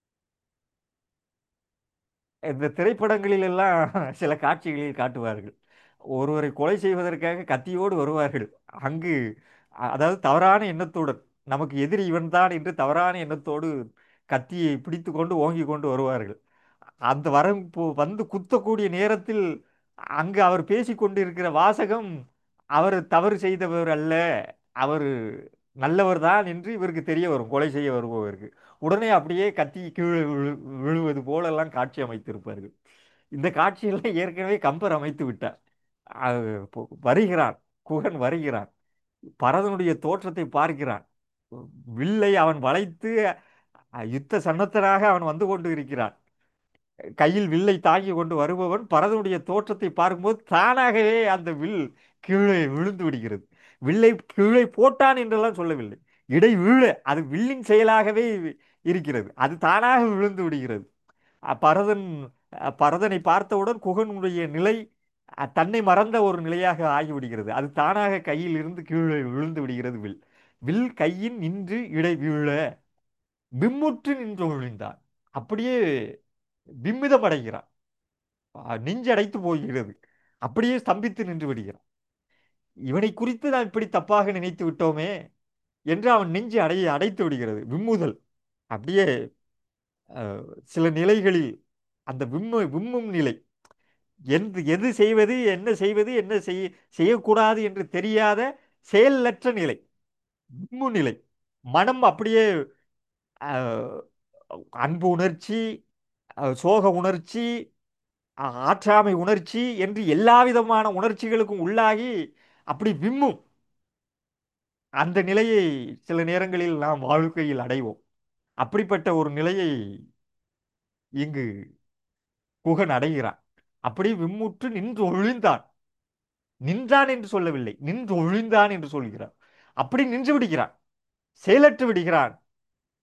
இந்த திரைப்படங்களில் எல்லாம் சில காட்சிகளில் காட்டுவார்கள் ஒருவரை கொலை செய்வதற்காக கத்தியோடு வருவார்கள் அங்கு அ- அதாவது தவறான எண்ணத்துடன் நமக்கு எதிரி இவன்தான் என்று தவறான எண்ணத்தோடு கத்தியை பிடித்து கொண்டு ஓங்கி கொண்டு வருவார்கள் அந்த வரம் போ- வந்து குத்தக்கூடிய நேரத்தில் அங்கு அவர் பேசிக் கொண்டிருக்கிற வாசகம் அவர் தவறு செய்தவர் அல்ல அவர் நல்லவர் தான் என்று இவருக்கு தெரிய வரும் கொலை செய்ய வருபவருக்கு உடனே அப்படியே கத்தி கீழே விழு விழுவது போலெல்லாம் காட்சி அமைத்திருப்பார்கள் இந்த காட்சியெல்லாம் ஏற்கனவே கம்பர் அமைத்து விட்டார் அது பொ- வருகிறான் குகன் வருகிறான் பரதனுடைய தோற்றத்தை பார்க்கிறான் வில்லை அவன் வளைத்து அஹ், யுத்த சன்னத்தனாக அவன் வந்து கொண்டு இருக்கிறான் கையில் வில்லை தாங்கி கொண்டு வருபவன் பரதனுடைய தோற்றத்தை பார்க்கும்போது தானாகவே அந்த வில் கீழே விழுந்து விடுகிறது வில்லை கீழே போட்டான் என்றெல்லாம் சொல்லவில்லை இடை வீழ அது வில்லின் செயலாகவே இருக்கிறது அது தானாக விழுந்து விடுகிறது அ- பரதன் அ, பரதனை பார்த்தவுடன் குகனுடைய நிலை அ, தன்னை மறந்த ஒரு நிலையாக ஆகிவிடுகிறது அது தானாக கையில் இருந்து கீழே விழுந்து விடுகிறது வில் வில் கையின் நின்று இடை வீழ விம்முற்று நின்று விழுந்தான் அப்படியே விம்மிதம் அடைகிறான் அ, நெஞ்சடைத்து போகிறது அப்படியே ஸ்தம்பித்து நின்று விடுகிறான் இவனை குறித்து நாம் இப்படி தப்பாக நினைத்து விட்டோமே என்று அவன் நெஞ்சு அடை அடைத்து விடுகிறது விம்முதல் அப்படியே அஹ், சில நிலைகளில் அந்த விம்மு விம்மும் நிலை எந்த எது செய்வது என்ன செய்வது என்ன செய்ய செய்யக்கூடாது என்று தெரியாத செயலற்ற நிலை விம்மு நிலை மனம் அப்படியே அஹ், அன்பு உணர்ச்சி அஹ், சோக உணர்ச்சி அஹ், ஆற்றாமை உணர்ச்சி என்று எல்லா விதமான உணர்ச்சிகளுக்கும் உள்ளாகி அப்படி விம்மும் அந்த நிலையை சில நேரங்களில் நாம் வாழ்க்கையில் அடைவோம் அப்படிப்பட்ட ஒரு நிலையை இங்கு குகன் அடைகிறான் அப்படி விம்முற்று நின்று ஒழிந்தான் நின்றான் என்று சொல்லவில்லை நின்று ஒழிந்தான் என்று சொல்கிறான் அப்படி நின்று விடுகிறான் செயலற்று விடுகிறான்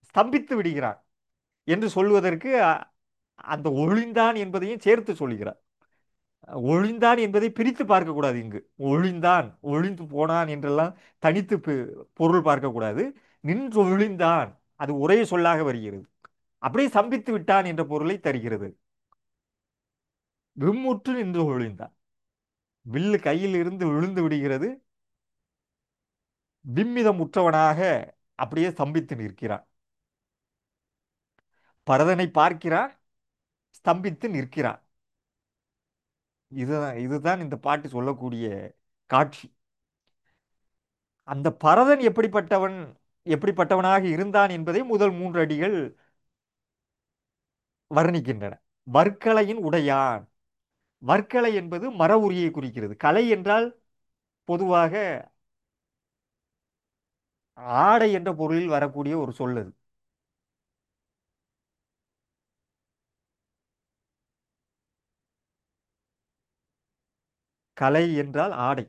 ஸ்தம்பித்து விடுகிறான் என்று சொல்வதற்கு அ- அந்த ஒழிந்தான் என்பதையும் சேர்த்து சொல்கிறார் ஒழிந்தான் என்பதை பிரித்து பார்க்கக்கூடாது இங்கு ஒழிந்தான் ஒழிந்து போனான் என்றெல்லாம் தனித்து பி- பொருள் பார்க்கக்கூடாது நின்று ஒழிந்தான் அது ஒரே சொல்லாக வருகிறது அப்படியே சம்பித்து விட்டான் என்ற பொருளை தருகிறது விம்முற்று நின்று ஒழிந்தான் வில்லு கையில் இருந்து விழுந்து விடுகிறது விம்மிதம் உற்றவனாக அப்படியே ஸ்தம்பித்து நிற்கிறான் பரதனை பார்க்கிறான் ஸ்தம்பித்து நிற்கிறான் இதுதான் இதுதான் இந்த பாட்டு சொல்லக்கூடிய காட்சி அந்த பரதன் எப்படிப்பட்டவன் எப்படிப்பட்டவனாக இருந்தான் என்பதை முதல் மூன்று அடிகள் வர்ணிக்கின்றன வர்க்கலையின் உடையான் வர்க்கலை என்பது மர உரியை குறிக்கிறது கலை என்றால் பொதுவாக ஆடை என்ற பொருளில் வரக்கூடிய ஒரு சொல் அது கலை என்றால் ஆடை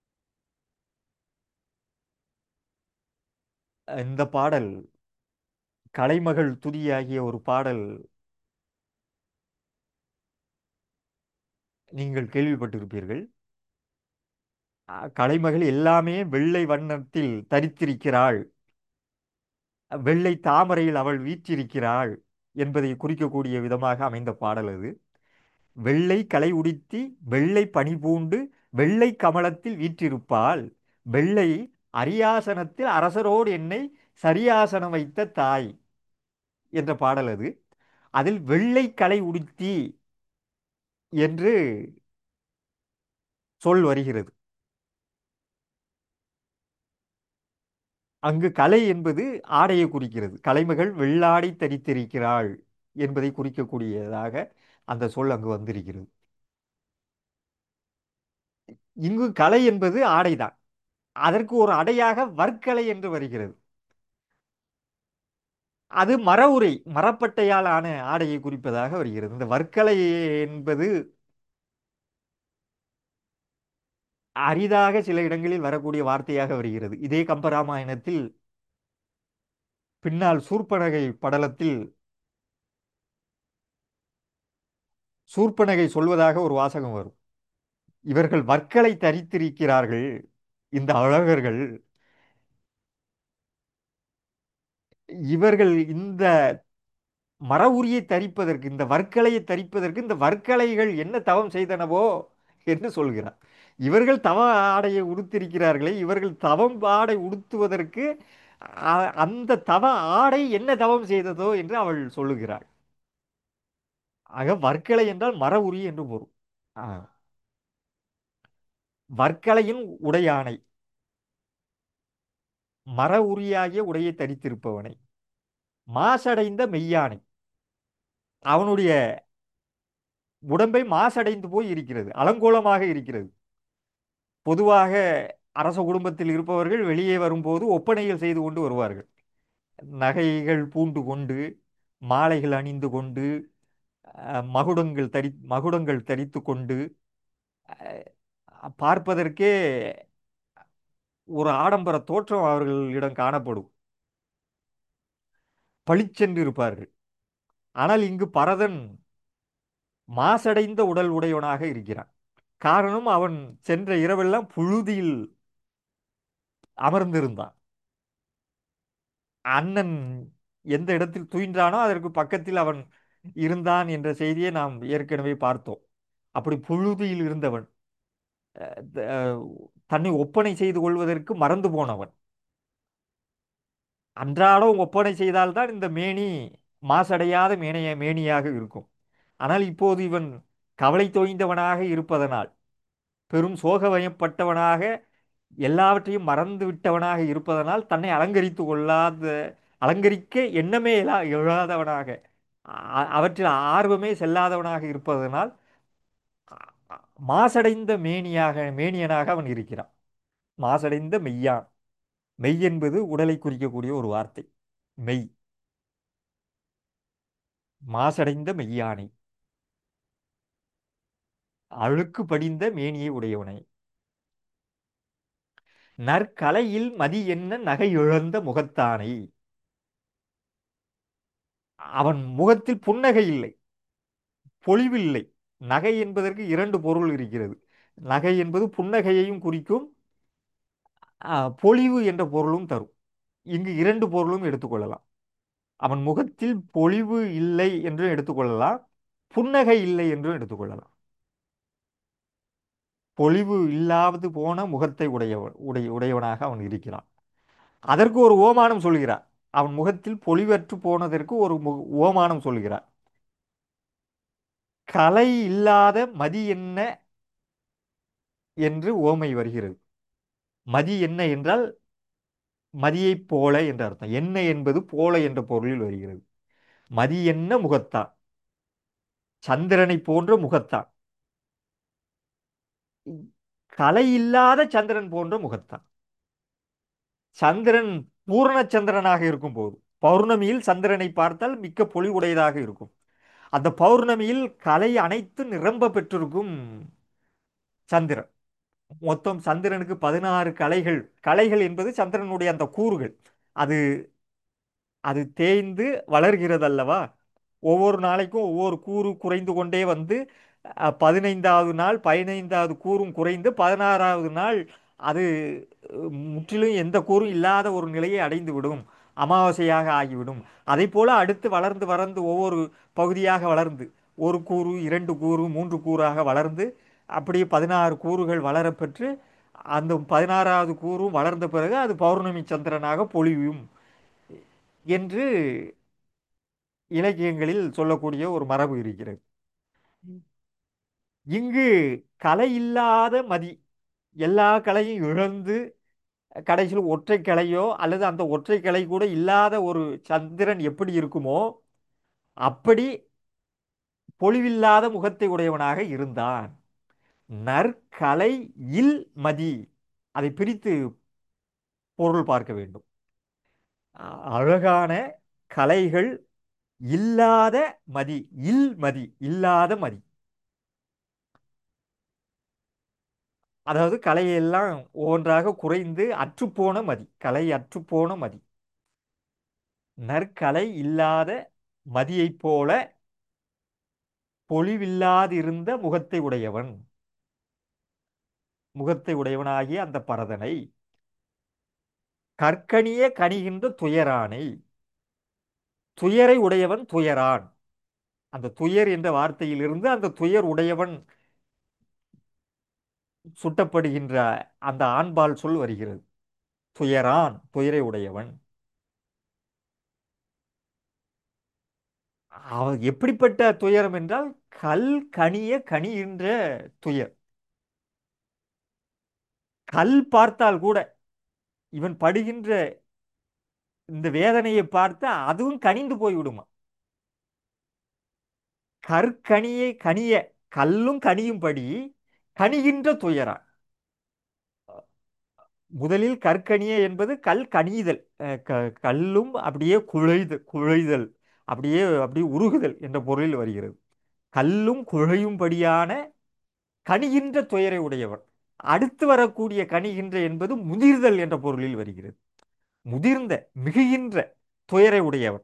இந்த பாடல் கலைமகள் துதியாகிய ஒரு பாடல் நீங்கள் கேள்விப்பட்டிருப்பீர்கள் அஹ், கலைமகள் எல்லாமே வெள்ளை வண்ணத்தில் தரித்திருக்கிறாள் வெள்ளை தாமரையில் அவள் வீற்றிருக்கிறாள் என்பதை குறிக்கக்கூடிய விதமாக அமைந்த பாடல் அது வெள்ளை கலை உடுத்தி வெள்ளை பனி பூண்டு வெள்ளை கமலத்தில் வீற்றிருப்பாள் வெள்ளை அரியாசனத்தில் அரசரோடு என்னை சரியாசனம் வைத்த தாய் என்ற பாடல் அது அதில் வெள்ளை கலை உடுத்தி என்று சொல் வருகிறது அங்கு கலை என்பது ஆடையை குறிக்கிறது கலைமகள் வெள்ளாடை தரித்திருக்கிறாள் என்பதை குறிக்கக்கூடியதாக அந்த சொல் அங்கு வந்திருக்கிறது இங்கு கலை என்பது ஆடைதான் அதற்கு ஒரு அடையாக வர்க்கலை என்று வருகிறது அது மர உரை மரப்பட்டையால் ஆன ஆடையை குறிப்பதாக வருகிறது இந்த வர்க்கலை என்பது அரிதாக சில இடங்களில் வரக்கூடிய வார்த்தையாக வருகிறது இதே கம்பராமாயணத்தில் பின்னால் சூர்ப்பனகை படலத்தில் சூர்ப்பனகை சொல்வதாக ஒரு வாசகம் வரும் இவர்கள் வர்க்கலை தரித்திருக்கிறார்கள் இந்த அழகர்கள் இவர்கள் இந்த மர உரியை தரிப்பதற்கு இந்த வர்க்கலையை தரிப்பதற்கு இந்த வர்க்கலைகள் என்ன தவம் செய்தனவோ என்று சொல்கிறார் இவர்கள் தவ ஆடையை உடுத்திருக்கிறார்களே இவர்கள் தவம் ஆடை உடுத்துவதற்கு அ- அந்த தவ ஆடை என்ன தவம் செய்ததோ என்று அவள் சொல்லுகிறாள் ஆக வர்க்கலை என்றால் மர உரி என்று பொருள் ஆ. வர்க்கலையின் உடையானை மர உரியாகிய உடையை தரித்திருப்பவனை மாசடைந்த மெய்யானை அவனுடைய உடம்பை மாசடைந்து போய் இருக்கிறது அலங்கோலமாக இருக்கிறது பொதுவாக அரச குடும்பத்தில் இருப்பவர்கள் வெளியே வரும்போது ஒப்பனைகள் செய்து கொண்டு வருவார்கள் நகைகள் பூண்டு கொண்டு மாலைகள் அணிந்து கொண்டு அஹ், மகுடங்கள் தரி மகுடங்கள் தரித்து கொண்டு அஹ், பார்ப்பதற்கே ஒரு ஆடம்பர தோற்றம் அவர்களிடம் காணப்படும் பளிச்சென்று இருப்பார்கள் ஆனால் இங்கு பரதன் மாசடைந்த உடல் உடையவனாக இருக்கிறான் காரணம் அவன் சென்ற இரவெல்லாம் புழுதியில் அமர்ந்திருந்தான் அண்ணன் எந்த இடத்தில் துயின்றானோ அதற்கு பக்கத்தில் அவன் இருந்தான் என்ற செய்தியை நாம் ஏற்கனவே பார்த்தோம் அப்படி புழுதியில் இருந்தவன் அஹ், த- அஹ், தன்னை ஒப்பனை செய்து கொள்வதற்கு மறந்து போனவன் அன்றாடம் ஒப்பனை செய்தால்தான் இந்த மேனி மாசடையாத மேனைய மேனியாக இருக்கும் ஆனால் இப்போது இவன் கவலை தோய்ந்தவனாக இருப்பதனால் பெரும் சோகவயப்பட்டவனாக எல்லாவற்றையும் மறந்து விட்டவனாக இருப்பதனால் தன்னை அலங்கரித்து கொள்ளாத அலங்கரிக்க எண்ணமே எழா எழாதவனாக அ- அவற்றில் ஆர்வமே செல்லாதவனாக இருப்பதனால் அ- மாசடைந்த மேனியாக மேனியனாக அவன் இருக்கிறான் மாசடைந்த மெய்யான் மெய் என்பது உடலை குறிக்கக்கூடிய ஒரு வார்த்தை மெய் மாசடைந்த மெய்யானை அழுக்கு படிந்த மேனியை உடையவனை நற்கலையில் மதி என்ன நகை இழந்த முகத்தானை அவன் முகத்தில் புன்னகை இல்லை பொலிவில்லை நகை என்பதற்கு இரண்டு பொருள் இருக்கிறது நகை என்பது புன்னகையையும் குறிக்கும் ஆ, பொலிவு என்ற பொருளும் தரும் இங்கு இரண்டு பொருளும் எடுத்துக்கொள்ளலாம் அவன் முகத்தில் பொலிவு இல்லை என்றும் எடுத்துக்கொள்ளலாம் புன்னகை இல்லை என்றும் எடுத்துக்கொள்ளலாம் பொலிவு இல்லாது போன முகத்தை உடையவன் உடைய உடையவனாக அவன் இருக்கிறான் அதற்கு ஒரு ஓமானம் சொல்கிறார் அவன் முகத்தில் பொலிவற்று போனதற்கு ஒரு மு- ஓமானம் சொல்கிறார் கலை இல்லாத மதி என்ன என்று ஓமை வருகிறது மதி என்ன என்றால் மதியைப் போல என்ற அர்த்தம் என்ன என்பது போல என்ற பொருளில் வருகிறது மதி என்ன முகத்தான் சந்திரனை போன்ற முகத்தான் கலை இல்லாத சந்திரன் போன்ற முகத்தான் சந்திரன் பூரண சந்திரனாக இருக்கும் போது பௌர்ணமியில் சந்திரனை பார்த்தால் மிக்க பொலிவுடையதாக இருக்கும் அந்த பௌர்ணமியில் கலை அனைத்து நிரம்ப பெற்றிருக்கும் சந்திரன் மொத்தம் சந்திரனுக்கு பதினாறு கலைகள் கலைகள் என்பது சந்திரனுடைய அந்த கூறுகள் அது அது தேய்ந்து வளர்கிறது அல்லவா ஒவ்வொரு நாளைக்கும் ஒவ்வொரு கூறு குறைந்து கொண்டே வந்து அஹ், பதினைந்தாவது நாள் பதினைந்தாவது கூறும் குறைந்து பதினாறாவது நாள் அது அஹ், முற்றிலும் எந்த கூறும் இல்லாத ஒரு நிலையை அடைந்து விடும் அமாவாசையாக ஆகிவிடும் அதை போல அடுத்து வளர்ந்து வளர்ந்து ஒவ்வொரு பகுதியாக வளர்ந்து ஒரு கூறு இரண்டு கூறு மூன்று கூறாக வளர்ந்து அப்படியே பதினாறு கூறுகள் வளரப்பெற்று அந்த பதினாறாவது கூறும் வளர்ந்த பிறகு அது பௌர்ணமி சந்திரனாக பொழியும் என்று இலக்கியங்களில் சொல்லக்கூடிய ஒரு மரபு இருக்கிறது இங்கு கலை இல்லாத மதி எல்லா கலையும் இழந்து கடைசியில் ஒற்றை கலையோ அல்லது அந்த ஒற்றை கலை கூட இல்லாத ஒரு சந்திரன் எப்படி இருக்குமோ அப்படி பொலிவில்லாத முகத்தை உடையவனாக இருந்தான் நற்கலை இல் மதி அதை பிரித்து பொருள் பார்க்க வேண்டும் அ- அழகான கலைகள் இல்லாத மதி இல் மதி இல்லாத மதி அதாவது கலையெல்லாம் ஒவ்வொன்றாக குறைந்து அற்றுப்போன மதி கலை அற்றுப்போன மதி நற்கலை இல்லாத மதியைப் போல பொலிவில்லாதிருந்த முகத்தை உடையவன் முகத்தை உடையவனாகிய அந்த பரதனை கற்கனிய கனிகின்ற துயரானை துயரை உடையவன் துயரான் அந்த துயர் என்ற வார்த்தையிலிருந்து அந்த துயர் உடையவன் சுட்டப்படுகின்ற அந்த ஆண்பால் சொல் வருகிறது துயரான் துயரை உடையவன் அவன் எப்படிப்பட்ட துயரம் என்றால் கல் கனிய கனிகின்ற துயர் கல் பார்த்தால் கூட இவன் படுகின்ற இந்த வேதனையை பார்த்தா அதுவும் கனிந்து போய்விடுமா கற்கனியை கனிய கல்லும் கனியும்படி கனிகின்ற துயரான் முதலில் கற்கனிய என்பது கல் கனிதல் அஹ் க- கல்லும் அப்படியே குழைது குழைதல் அப்படியே அப்படியே உருகுதல் என்ற பொருளில் வருகிறது கல்லும் குழையும்படியான கனிகின்ற துயரை உடையவன் அடுத்து வரக்கூடிய கனிகின்ற என்பது முதிர்தல் என்ற பொருளில் வருகிறது முதிர்ந்த மிகுகின்ற துயரை உடையவன்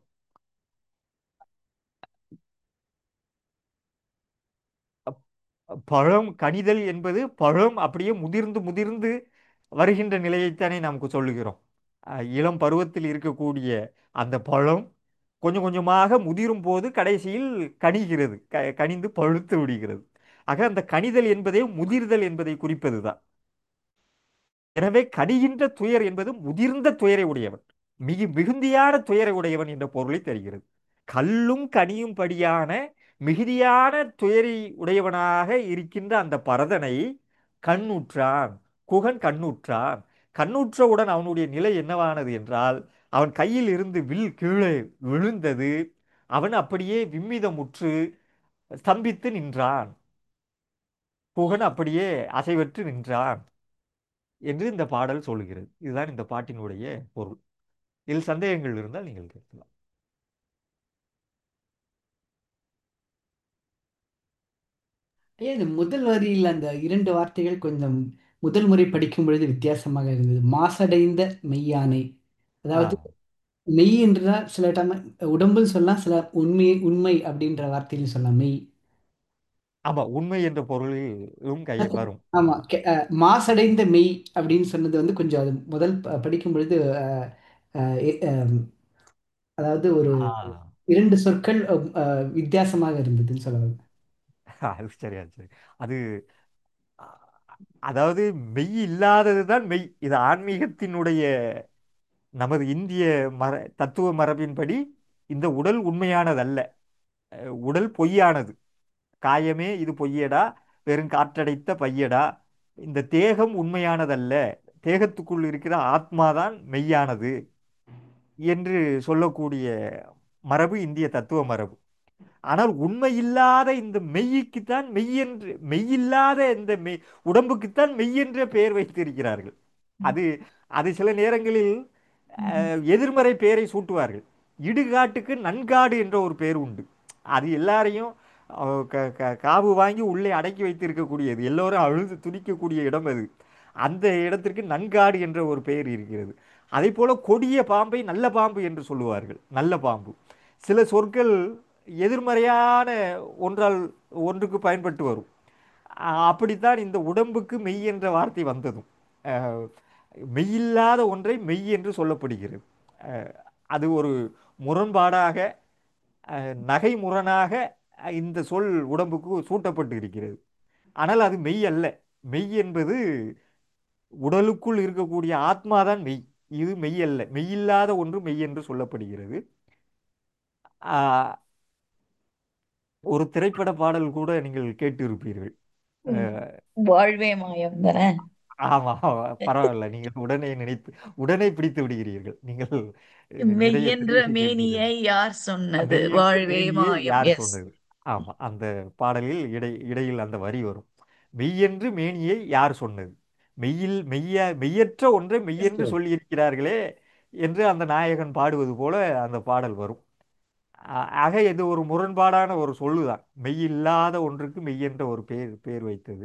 பழம் கனிதல் என்பது பழம் அப்படியே முதிர்ந்து முதிர்ந்து வருகின்ற நிலையைத்தானே நமக்கு சொல்லுகிறோம் அஹ் இளம் பருவத்தில் இருக்கக்கூடிய அந்த பழம் கொஞ்சம் கொஞ்சமாக முதிரும் போது கடைசியில் கனிகிறது க கனிந்து பழுத்து விடுகிறது ஆக அந்த கனிதல் என்பதே முதிர்தல் என்பதை குறிப்பதுதான் எனவே கனிகின்ற துயர் என்பது முதிர்ந்த துயரை உடையவன் மிகு மிகுந்தியான துயரை உடையவன் என்ற பொருளை தருகிறது கல்லும் கனியும் படியான மிகுதியான துயரை உடையவனாக இருக்கின்ற அந்த பரதனை கண்ணுற்றான் குகன் கண்ணுற்றான் கண்ணுற்றவுடன் அவனுடைய நிலை என்னவானது என்றால் அவன் கையில் இருந்து வில் கீழே விழுந்தது அவன் அப்படியே விம்மிதமுற்று ஸ்தம்பித்து நின்றான் குகன் அப்படியே அசைவற்று நின்றான் என்று இந்த பாடல் சொல்லுகிறது இதுதான் இந்த பாட்டினுடைய பொருள் இதில் சந்தேகங்கள் இருந்தால் நீங்கள் கேட்கலாம் ஐயா இது முதல் வரியில் அந்த இரண்டு வார்த்தைகள் கொஞ்சம் முதல் முறை படிக்கும் பொழுது வித்தியாசமாக இருந்தது மாசடைந்த மெய்யானை ஆ அதாவது மெய் என்றால் சில டைம் உடம்புன்னு சொல்லலாம் சில உண்மை உண்மை அப்படின்ற வார்த்தையிலும் சொல்லலாம் மெய் ஆமா உண்மை என்ற பொருளிலும் கை வரும் ஆமா கெ- அஹ், மாசடைந்த மெய் அப்படின்னு சொன்னது வந்து கொஞ்சம் அது முதல் ப- படிக்கும் பொழுது அஹ், அஹ், எ- அஹ், அதாவது ஒரு ஆ இரண்டு சொற்கள் அஹ், அஹ், வித்தியாசமாக இருந்ததுன்னு சொல்லுவாங்க அது சரியா சரி அது அ- அதாவது மெய் இல்லாதது தான் மெய் இது ஆன்மீகத்தினுடைய நமது இந்திய மர தத்துவ மரபின்படி இந்த உடல் உண்மையானதல்ல அஹ் உடல் பொய்யானது காயமே இது பொய்யடா வெறும் காற்றடைத்த பையடா இந்த தேகம் உண்மையானதல்ல தேகத்துக்குள் இருக்கிற ஆத்மாதான் மெய்யானது என்று சொல்லக்கூடிய மரபு இந்திய தத்துவ மரபு ஆனால் உண்மையில்லாத இந்த மெய்யுக்குத்தான் மெய் என்று மெய்யில்லாத இந்த மெய் உடம்புக்குத்தான் மெய் என்ற பெயர் வைத்திருக்கிறார்கள் அது அது சில நேரங்களில் அஹ், எதிர்மறை பெயரை சூட்டுவார்கள் இடுகாட்டுக்கு நன்காடு என்ற ஒரு பெயர் உண்டு அது எல்லாரையும் அஹ், க- க- காவு வாங்கி உள்ளே அடக்கி வைத்திருக்கக்கூடியது எல்லோரும் அழுது துடிக்கக்கூடிய இடம் அது அந்த இடத்திற்கு நன்காடு என்ற ஒரு பெயர் இருக்கிறது அதே போல கொடிய பாம்பை நல்ல பாம்பு என்று சொல்லுவார்கள் நல்ல பாம்பு சில சொற்கள் எதிர்மறையான ஒன்றால் ஒன்றுக்கு பயன்பட்டு வரும் அஹ் அப்படித்தான் இந்த உடம்புக்கு மெய் என்ற வார்த்தை வந்ததும் அஹ் மெய்யில்லாத ஒன்றை மெய் என்று சொல்லப்படுகிறது அஹ் அது ஒரு முரண்பாடாக அஹ் நகைமுரணாக அஹ் இந்த சொல் உடம்புக்கு சூட்டப்பட்டு இருக்கிறது ஆனால் அது மெய் அல்ல மெய் என்பது உடலுக்குள் இருக்கக்கூடிய ஆத்மாதான் மெய் இது மெய் அல்ல மெய்யில்லாத ஒன்று மெய் என்று சொல்லப்படுகிறது ஆஹ் ஒரு திரைப்பட பாடல் கூட நீங்கள் கேட்டிருப்பீர்கள் அஹ் வாழ்வே மாயம் தானே ஆமா ஆமா, பரவாயில்ல நீங்கள் உடனே நினைத்து உடனே பிடித்து விடுகிறீர்கள் நீங்கள் அஹ், நிறைய மெய்யென்ற பேசி மேனியை கேட்கிறீர்கள் யார் சொன்னது மெய்யென்ற வாழ்வே மேனியை மாயம் யார் எஸ் சொன்னது ஆமா அந்த பாடலில் இடை இடையில் அந்த வரி வரும் மெய்யென்று மேனியை யார் சொன்னது மெய்யில் மெய்ய மெய்யற்ற ஒன்றை மெய்யென்று சொல்லியிருக்கிறார்களே என்று அந்த நாயகன் பாடுவது போல அந்த பாடல் வரும் ஆ- ஆக இது ஒரு முரண்பாடான ஒரு சொல்லுதான் மெய்யில்லாத ஒன்றுக்கு மெய்யென்ற ஒரு பேர் பேர் வைத்தது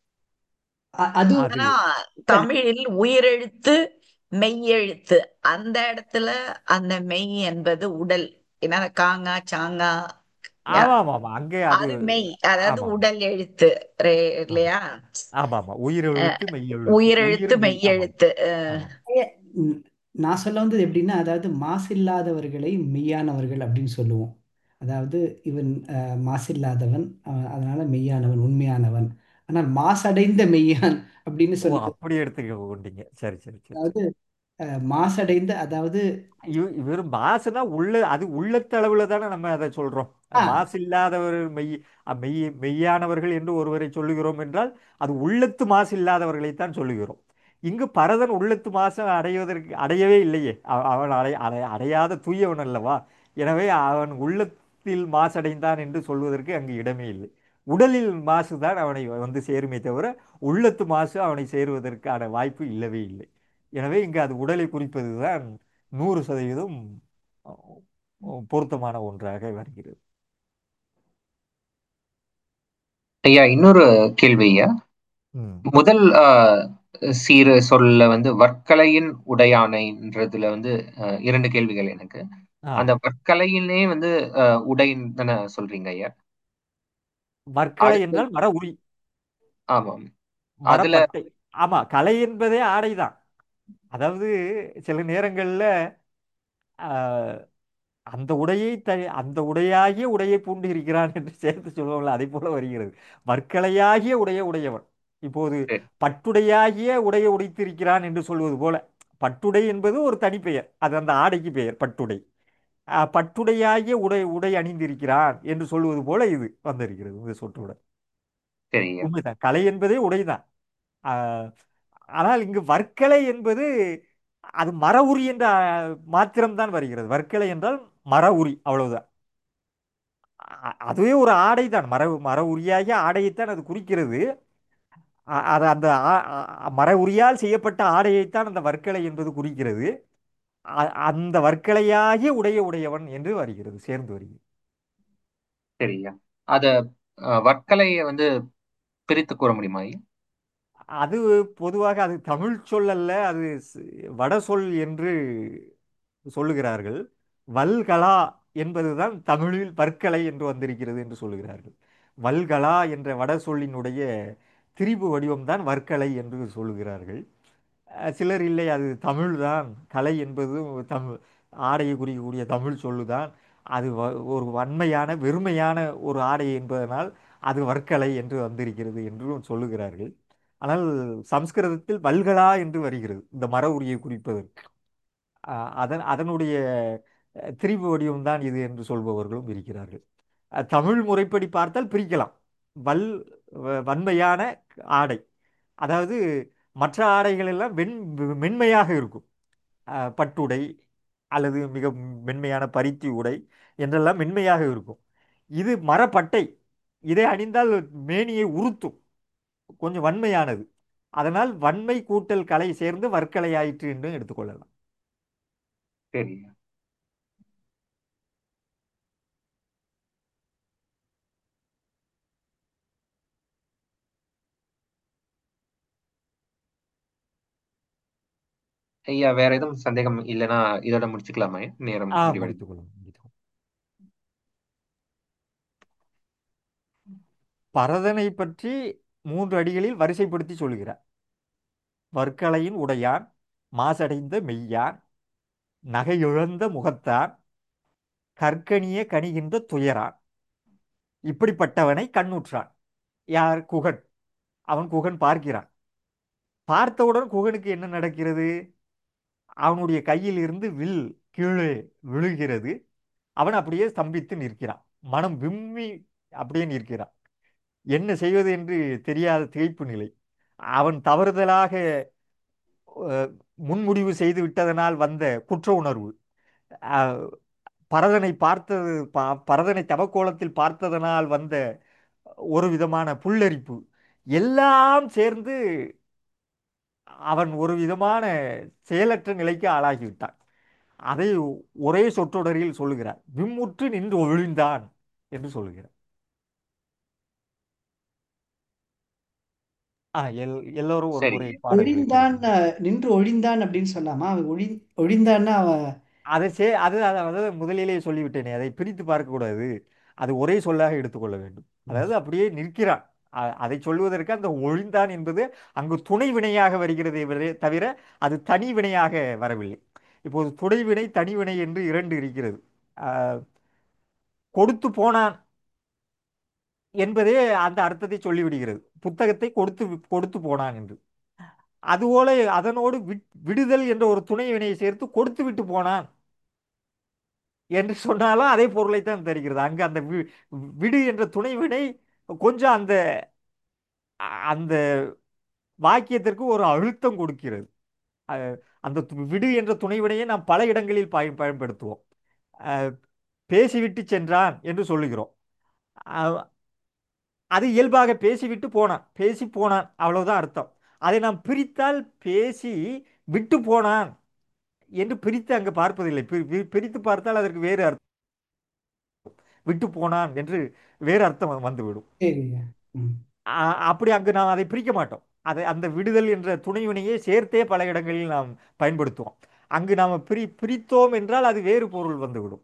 அ- அதுவும் அது ஆனா தமிழில் உயிரெழுத்து மெய்யெழுத்து அந்த இடத்துல அந்த மெய் என்பது உடல் ஏன்னா காங்கா சாங்கா யா, ஆமா ஆமா ஆமா அங்கே அது அது மெய் அதாவது ஆமா உடல் எழுத்து ரே- ஆமா இல்லையா ஆமா ஆமா உயிரெழுத்து மெய்யெழுத்து உயிரெழுத்து உயிர் மெய் ஆமா மெய்யெழுத்து அஹ், ஆமா ம், நான் சொல்ல வந்தது எப்படின்னா அதாவது மாசில்லாதவர்களை மெய்யானவர்கள் அப்படின்னு சொல்லுவோம் அதாவது இவன் அஹ், மாசில்லாதவன் அஹ், அதனால மெய்யானவன் உண்மையானவன் ஆனால் மாசடைந்த மெய்யான் அப்படின்னு ஓ சொல்லுது அப்படி எடுத்துக்க கொண்டீங்க சரி சரி சரி அதாவது அஹ், மாசடைந்த அதாவது இவ- இவர் மாசுனா உள்ள அது உள்ளத்தளவுல தானே நம்ம அதை சொல்றோம் ஆ, மாசு இல்லாதவர் மெய் அ, மெய் மெய்யானவர்கள் என்று ஒருவரை சொல்லுகிறோம் என்றால் அது உள்ளத்து மாசு இல்லாதவர்களைத்தான் சொல்லுகிறோம் இங்கு பரதன் உள்ளத்து மாசு அடைவதற்கு அடையவே இல்லையே அவ- அவன் அடை அடை அடையாத தூயவன் அல்லவா எனவே அவன் உள்ளத்தில் மாசடைந்தான் என்று சொல்வதற்கு அங்கு இடமே இல்லை உடலில் மாசுதான் அவனை வந்து சேருமே தவிர உள்ளத்து மாசு அவனை சேருவதற்கான வாய்ப்பு இல்லவே இல்லை எனவே இங்கு அது உடலை குறிப்பதுதான் நூறு சதவீதம் அஹ், பொருத்தமான ஒன்றாக வருகிறது ஐயா இன்னொரு கேள்வி ஐயா ம் முதல் ஆஹ், சீர் சொல்ல வந்து வற்கலையின் உடையானைன்றதுல வந்து ஆஹ், இரண்டு கேள்விகள் எனக்கு ஆ அந்த வற்கலையினே வந்து ஆஹ், உடைன்னு தானே சொல்றீங்க ஐயா மற்கலை அடுத்து என்றால் மர உரி ஆமாம் அதுல மரப்பட்டை ஆமா கலை என்பதே ஆடைதான் அதாவது சில நேரங்களில் அந்த உடையை த அந்த உடையாகிய உடையை பூண்டு இருக்கிறான் என்று சேர்த்து சொல்லுவோம்ல அதை போல வருகிறது வற்கலையாகிய உடைய உடையவன் இப்போது சரி பட்டுடையாகிய உடையை உடைத்திருக்கிறான் என்று சொல்வது போல பட்டுடை என்பது ஒரு தனிப்பெயர் அது அந்த ஆடைக்கு பெயர் பட்டுடை அஹ், பட்டுடையாகிய உடை உடை அணிந்திருக்கிறான் என்று சொல்வது போல இது வந்திருக்கிறது இந்த சொற்றொடர் சரி ஐயா உண்மைதான் கலை என்பதே உடைதான் ஆஹ், ஆனால் இங்கு வர்க்கலை என்பது அது மர உரி என்ற ஆஹ், மாத்திரம்தான் வருகிறது வர்க்கலை என்றால் மர உரி அவ்வளவுதான் அ- அதுவே ஒரு ஆடை தான் மர மர உரியாகிய ஆடையைத்தான் அது குறிக்கிறது அ- அது அந்த ஆ- ஆ- மர உரியால் செய்யப்பட்ட ஆடையைத்தான் அந்த வர்க்கலை என்பது குறிக்கிறது அ- அந்த வர்க்கலையாகிய உடைய உடையவன் என்று வருகிறது சேர்ந்து வருகிறது சரி ஐயா அத ஆஹ், வற்கலையை வந்து பிரித்து கூற முடியுமா ஐயா அது பொதுவாக அது தமிழ் சொல் அல்ல அது ஸ்- வட சொல் என்று சொல்லுகிறார்கள் வல்கலா என்பதுதான் தமிழில் பற்கலை என்று வந்திருக்கிறது என்று சொல்லுகிறார்கள் வல்கலா என்ற வட சொல்லினுடைய திரிபு வடிவம்தான் வர்க்கலை என்று சொல்லுகிறார்கள் அஹ் சிலர் இல்லை அது தமிழ்தான் கலை என்பது தமிழ் ஆடையை குறிக்கக்கூடிய தமிழ் சொல்லுதான் அது வ- ஒரு வன்மையான வெறுமையான ஒரு ஆடை என்பதனால் அது வர்க்கலை என்று வந்திருக்கிறது என்றும் சொல்லுகிறார்கள் ஆனால் சம்ஸ்கிருதத்தில் வல்கலா என்று வருகிறது இந்த மர உரியை குறிப்பதற்கு அஹ் அதன் அதனுடைய அஹ், திரிபு வடிவம்தான் இது என்று சொல்பவர்களும் இருக்கிறார்கள் அஹ், தமிழ் முறைப்படி பார்த்தால் பிரிக்கலாம் வல் வ- வன்மையான ஆடை அதாவது மற்ற ஆடைகள் எல்லாம் வெண் மென்மையாக இருக்கும் அஹ், பட்டுடை அல்லது மிக மென்மையான பருத்தி உடை என்றெல்லாம் மென்மையாக இருக்கும் இது மரப்பட்டை இதை அணிந்தால் மேனியை உறுத்தும் கொஞ்சம் வன்மையானது அதனால் வன்மை கூட்டல் கலை சேர்ந்து வற்கலை ஆயிற்று என்று எடுத்துக்கொள்ளலாம் சரி ஐயா வேற எதுவும் சந்தேகம் இல்லைன்னா இதோட முடிச்சுக்கலாமா ஐயா? நேரம் ஆ முடிவடைந்து முடித்துக்கொள்ளும் முடித்துக்கொள்ளும் பரதனை பற்றி மூன்று அடிகளில் வரிசைப்படுத்தி சொல்கிறார் வற்கலையின் உடையான் மாசடைந்த மெய்யான் நகையிழந்த முகத்தான் கற்கனிய கனிகின்ற துயரான் இப்படிப்பட்டவனை கண்ணுற்றான் யார் குகன் அவன் குகன் பார்க்கிறான் பார்த்தவுடன் குகனுக்கு என்ன நடக்கிறது அவனுடைய கையில் இருந்து வில் கீழே விழுகிறது அவன் அப்படியே ஸ்தம்பித்து நிற்கிறான் மனம் விம்மி அப்படியே நிற்கிறான் என்ன செய்வது என்று தெரியாத திகைப்பு நிலை அவன் தவறுதலாக அஹ், முன்முடிவு செய்து விட்டதனால் வந்த குற்ற உணர்வு அஹ், பரதனை பார்த்தது ப- பரதனை தவக்கோலத்தில் பார்த்ததனால் வந்த ஒரு விதமான புல்லரிப்பு எல்லாம் சேர்ந்து அவன் ஒரு விதமான செயலற்ற நிலைக்கு ஆளாகிவிட்டான் அதை ஒரே சொற்றொடரில் சொல்லுகிறார் விம்முற்று நின்று ஒழிந்தான் என்று சொல்லுகிறார் ஆ எல் எல்லோரும் ஒரு சரி முறை பாடல்களை ஒழிந்தான் படிக்கலாம் அஹ், நின்று ஒழிந்தான் அப்படின்னு சொல்லாமா அவன் ஒழி ஒழிந்தான்னா அவன் அதை சே அது அது அதாவது முதலிலே சொல்லிவிட்டேனே அதை பிரித்து பார்க்கக்கூடாது அது ஒரே சொல்லாக எடுத்துக்கொள்ள வேண்டும் அதாவது அப்படியே நிற்கிறான் அ- அதை சொல்வதற்கு அந்த ஒழிந்தான் என்பது அங்கு துணை வினையாக வருகிறதே வர- தவிர அது தனி வினையாக வரவில்லை இப்போது துணை வினை தனி வினை என்று இரண்டு இருக்கிறது ஆ, கொடுத்து போனான் என்பதே அந்த அர்த்தத்தை சொல்லிவிடுகிறது புத்தகத்தை கொடுத்து கொடுத்து போனான் என்று அதுபோல அதனோடு விட்- விடுதல் என்ற ஒரு துணை வினையை சேர்த்து கொடுத்து விட்டு போனான் என்று சொன்னாலும் அதே பொருளைத்தான் தருகிறது அங்கு அந்த வி- விடு என்ற துணை வினை கொஞ்சம் அந்த அந்த வாக்கியத்திற்கு ஒரு அழுத்தம் கொடுக்கிறது அஹ் அந்த து- விடு என்ற துணை வினையை நாம் பல இடங்களில் பயன் பயன்படுத்துவோம் அஹ் பேசிவிட்டு சென்றான் என்று சொல்லுகிறோம் அஹ் அது இயல்பாக பேசிவிட்டு போனான் பேசி போனான் அவ்வளவுதான் அர்த்தம் அதை நாம் பிரித்தால் பேசி விட்டு போனான் என்று பிரித்து அங்கு பார்ப்பதில்லை பி- பி- பிரித்து பார்த்தால் அதற்கு வேறு அர்த்தம் விட்டு போனான் என்று வேறு அர்த்தம் வந்து- வந்துவிடும் சரிங்க ம் அ- அப்படி அங்கு நாம் அதை பிரிக்க மாட்டோம் அதை அந்த விடுதல் என்ற துணைவினையை சேர்த்தே பல இடங்களில் நாம் பயன்படுத்துவோம் அங்கு நாம் பிரி பிரித்தோம் என்றால் அது வேறு பொருள் வந்துவிடும்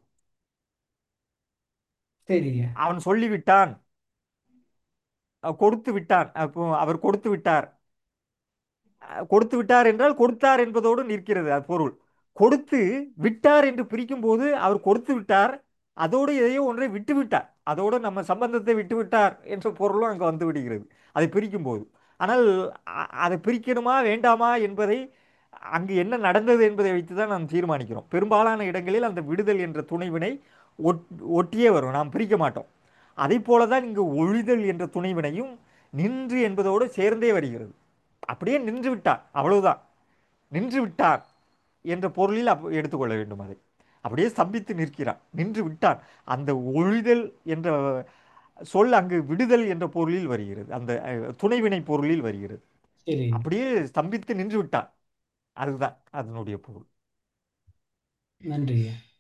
சரிங்க அவன் சொல்லிவிட்டான் அஹ் கொடுத்து விட்டான் அப்போ அவர் கொடுத்து விட்டார் அஹ் கொடுத்து விட்டார் என்றால் கொடுத்தார் என்பதோடு நிற்கிறது அது பொருள் கொடுத்து விட்டார் என்று பிரிக்கும் போது அவர் கொடுத்து விட்டார் அதோடு எதையோ ஒன்றை விட்டு விட்டார் அதோடு நம்ம சம்பந்தத்தை விட்டு விட்டார் என்ற பொருளும் அங்கே வந்து விடுகிறது அதை பிரிக்கும் போது ஆனால் அ- அதை பிரிக்கணுமா வேண்டாமா என்பதை அங்கு என்ன நடந்தது என்பதை வைத்து தான் நாம் தீர்மானிக்கிறோம் பெரும்பாலான இடங்களில் அந்த விடுதல் என்ற துணைவினை ஒட் ஒட்டியே வரும் நாம் பிரிக்க மாட்டோம் அதை போல தான் இங்கு ஒழிதல் என்ற துணைவினையும் நின்று என்பதோடு சேர்ந்தே வருகிறது அப்படியே நின்று விட்டான் அவ்வளவுதான் நின்று விட்டான் என்ற பொருளில் அப் எடுத்துக்கொள்ள வேண்டும் அதை அப்படியே ஸ்தம்பித்து நிற்கிறான் நின்று விட்டான் அந்த ஒழிதல் என்ற சொல் அங்கு விடுதல் என்ற பொருளில் வருகிறது அந்த அஹ், துணைவினை பொருளில் வருகிறது சரிங்க அப்படியே ஸ்தம்பித்து நின்று விட்டான் அதுதான் அதனுடைய பொருள் நன்றிங்க